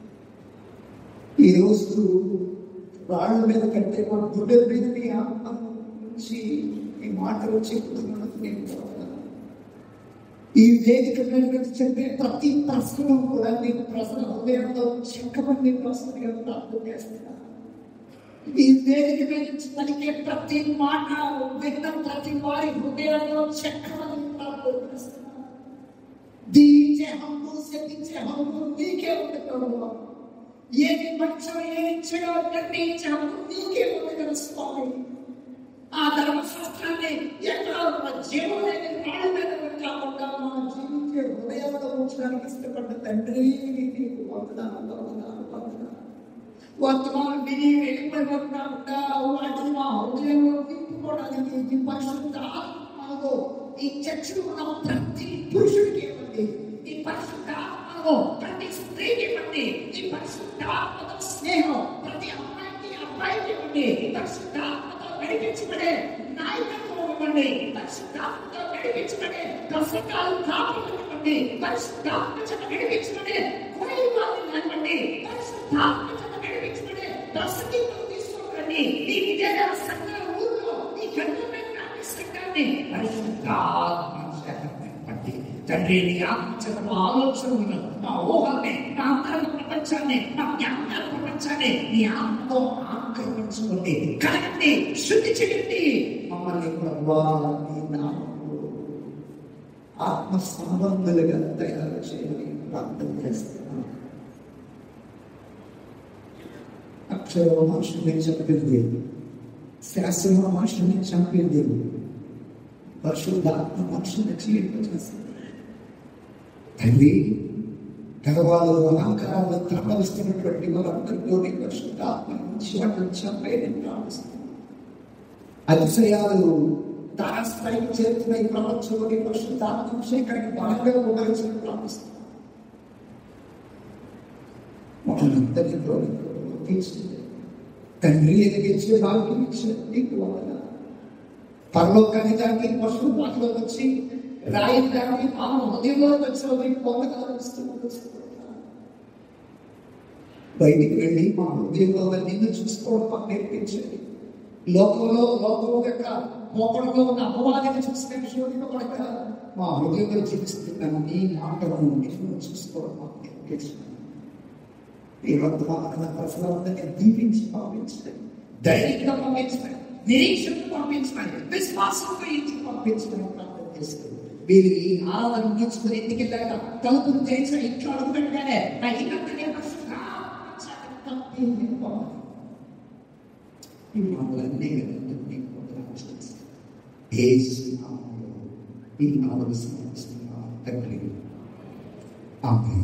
B: ఈ రోజు రాళ్ళ మీద కంటే మన గుడ్డల మీద నీ ఆత్మ నుంచి ఈ మాటలు చెప్తున్నాను నేను చెప్తాను ఈ వేదిక మీద నుంచి చెప్పే ప్రతి ప్రశ్న కూడా నేను ప్రశ్న హృదయంలో చెక్కమని ప్రశ్నగా ప్రార్థన చేస్తున్నాను ఈ వేదిక మీద నుంచి పలికే ప్రతి మాట విన్న ప్రతి వారి హృదయంలో చెక్కమని ప్రార్థన చేస్తున్నాను దీచే హమ్ము శపించే హమ్ము నీకే ఉంది ప్రభువా ఏది మంచం ఏది చెడు నిర్ణయించే హమ్ము నీకే ఉంది కదా స్వామి ఆ ధర్మశాస్త్రాన్ని ఎక్కడ మన జీవం లేని రాళ్ళ మీద కాకుండా మన జీవించే హృదయంలో ఉంచడానికి ఇష్టపడ్డ తండ్రి నీకు వందనాలు వందనాలు వందనాలు వర్తమానం విని వెళ్ళిపోయిపోకుండా వాటిని మా హృదయంలో నింపుకోవడానికి ఈ పరిశుద్ధ ఆత్మలో ఈ చర్చలో ఉన్న ప్రతి పురుషుడికి ఇవ్వండి ఈ పరిశుద్ధ ఆత్మలో
A: పరిశుద్ధాత్మను ప్రతి స్త్రీకి ఇవ్వండి ఈ పరిశుద్ధాత్మతో స్నేహం ప్రతి అమ్మాయికి అబ్బాయికి ఇవ్వండి పరిశుద్ధాత్మతో నడిపించబడే నాయకత్వం ఇవ్వండి పరిశుద్ధాత్మతో నడిపించబడే ప్రసంగాలు కాపులు ఇవ్వండి పరిశుద్ధాత్మ చేత నడిపించబడే కోయి వారిని ఇవ్వండి పరిశుద్ధాత్మ చేత నడిపించబడే ప్రసంగికులు తీసుకురండి ఈ విజయనగర సంఘం ఊర్లో ఈ గంటమైన సంఘాన్ని పరిశుద్ధాత్మ చేత నింపండి. తండ్రి నీ ఆలోచనలు ఆలోచనలు నా ఊహల్ని నా అంతరంగ ప్రపంచాన్ని నా జ్ఞాపకాల ప్రపంచాన్ని నీ ఆత్మతో ఆక్రమించుకోండి కలగండి శుద్ధి చేయండి
B: మమ్మల్ని ప్రభా నీ నామములో ఆత్మ సంబంధులుగా తయారు చేయని ప్రార్థన చేస్తున్నాను అక్షర మనుషుల్ని చంపింది శాస్త్రం మనుషుల్ని చంపింది పరిశుద్ధాత్మ మనుషుల్ని చీలింపజేసింది తండ్రి గర్వాలు అహంకారాలు త్రమలుస్తున్నటువంటి వారందరితో నీ పరిశుద్ధాత్మ నుంచి వాటిని చంపేయని ప్రార్థిస్తున్నాను అతిశయాలు తారస్థాయికి చేరుతున్న ఈ ప్రపంచంలోని పరిశుద్ధాత్మ శేఖరణ బలంగా ఉపయోగించిన ప్రార్థిస్తున్నాను మనందరిలో తీసుకుంది తండ్రి ఎదిగించే భాగ్యం ఇచ్చిన నీకు వల్ల పరలోకాన్ని దానికి పశువు వాటిలో వచ్చి రాయి దానికి పాము హృదయంలో వచ్చిన నీకు పొందగలుగుతున్నాను బయటికి వెళ్ళి మా హృదయంలో నిన్ను చూసుకోవడం మాకు నేర్పించండి లోకంలో లోకం యొక్క మోపడంలో ఉన్న అపవాదిని చూస్తే శోధింపబడక మా హృదయంలో జీవిస్తున్న నీ మాటలను నిన్ను చూసుకోవడం మాకు నేర్పించండి ఈ వర్తమాన ప్రజలందరినీ దీవించి పంపించండి ధైర్యంగా పంపించండి నిరీక్షణ పంపించండి విశ్వాసంతో ఇంటికి పంపించడం ప్రార్థన చేస్తుంది మీరు ఈ ఆరాధన ముగించుకుని ఇంటికి వెళ్ళాక తలుపులు తెరిచిన ఇంట్లో అడుగు పెట్టగానే నా ఇల్లంతనే ఈ మాటలన్నీ కదండి ఏసు నామములో ఈ నాలుగు సమర్పిస్తున్నా తండ్రి ఆమేన్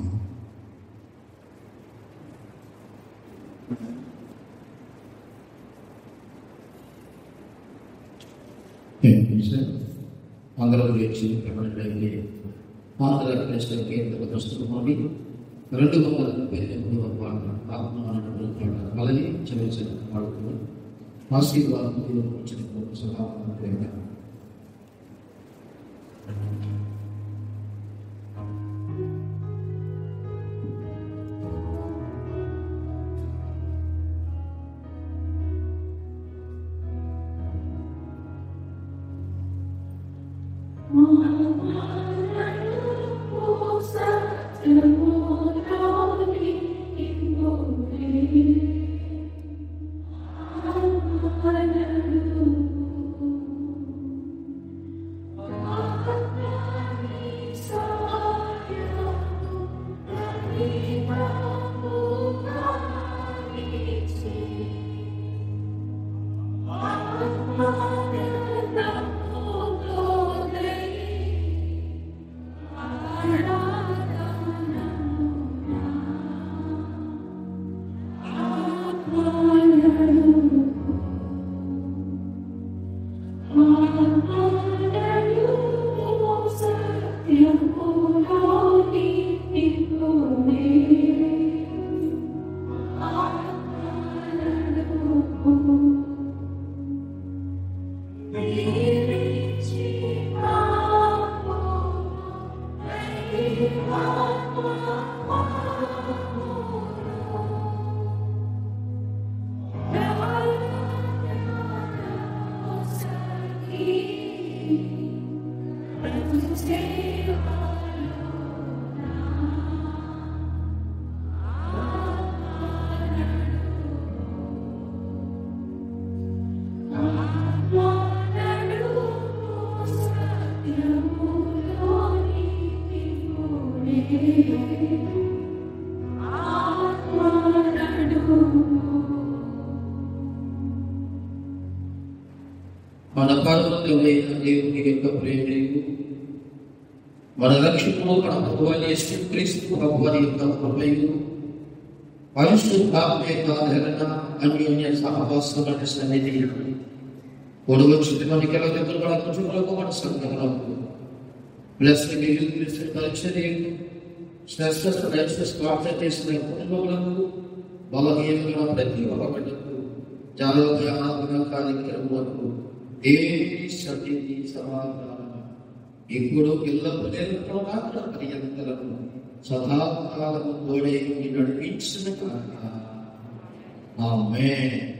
C: ఆంధ్ర గురించి ప్రకటనైంది ఆంధ్ర నేషనల్ కేంద్ర ప్రస్తుతమని రెండు వందల ముప్పై ఎనిమిది ఆత్మ అలాగే క్షమించిన వాళ్ళు ఆశీర్వాదం వచ్చిన సలహా మన పరమదేవుడైన దేవుని యొక్క ప్రేమయు మన రక్షకుడు మన ప్రభువైన యేసుక్రీస్తు ప్రభువారి యొక్క కృపయు పరిశుద్ధాత్మ యొక్క ఆదరణ అన్యోన్య సహవాసం సన్నిధి ఒడవచ్చు మనకి ఎలా దగ్గర మన కుటుంబాలకు మన సంఘాలకు blessed be you, blessed culture you, శ్రేష్ఠ శ్రేష్ఠ స్వార్థ చేసిన కుటుంబములకు బలహీనమైన ప్రతి ఒక్కటకు జాలోధ్యానాత్మక కార్యక్రమాలకు దేవి సతిని సమాధానం ఇప్పుడు ఎల్లప్పుడూ నిరంతరం పర్యంతరము సదాకాలము తోడే నడిపించిన కాక ఆమేన్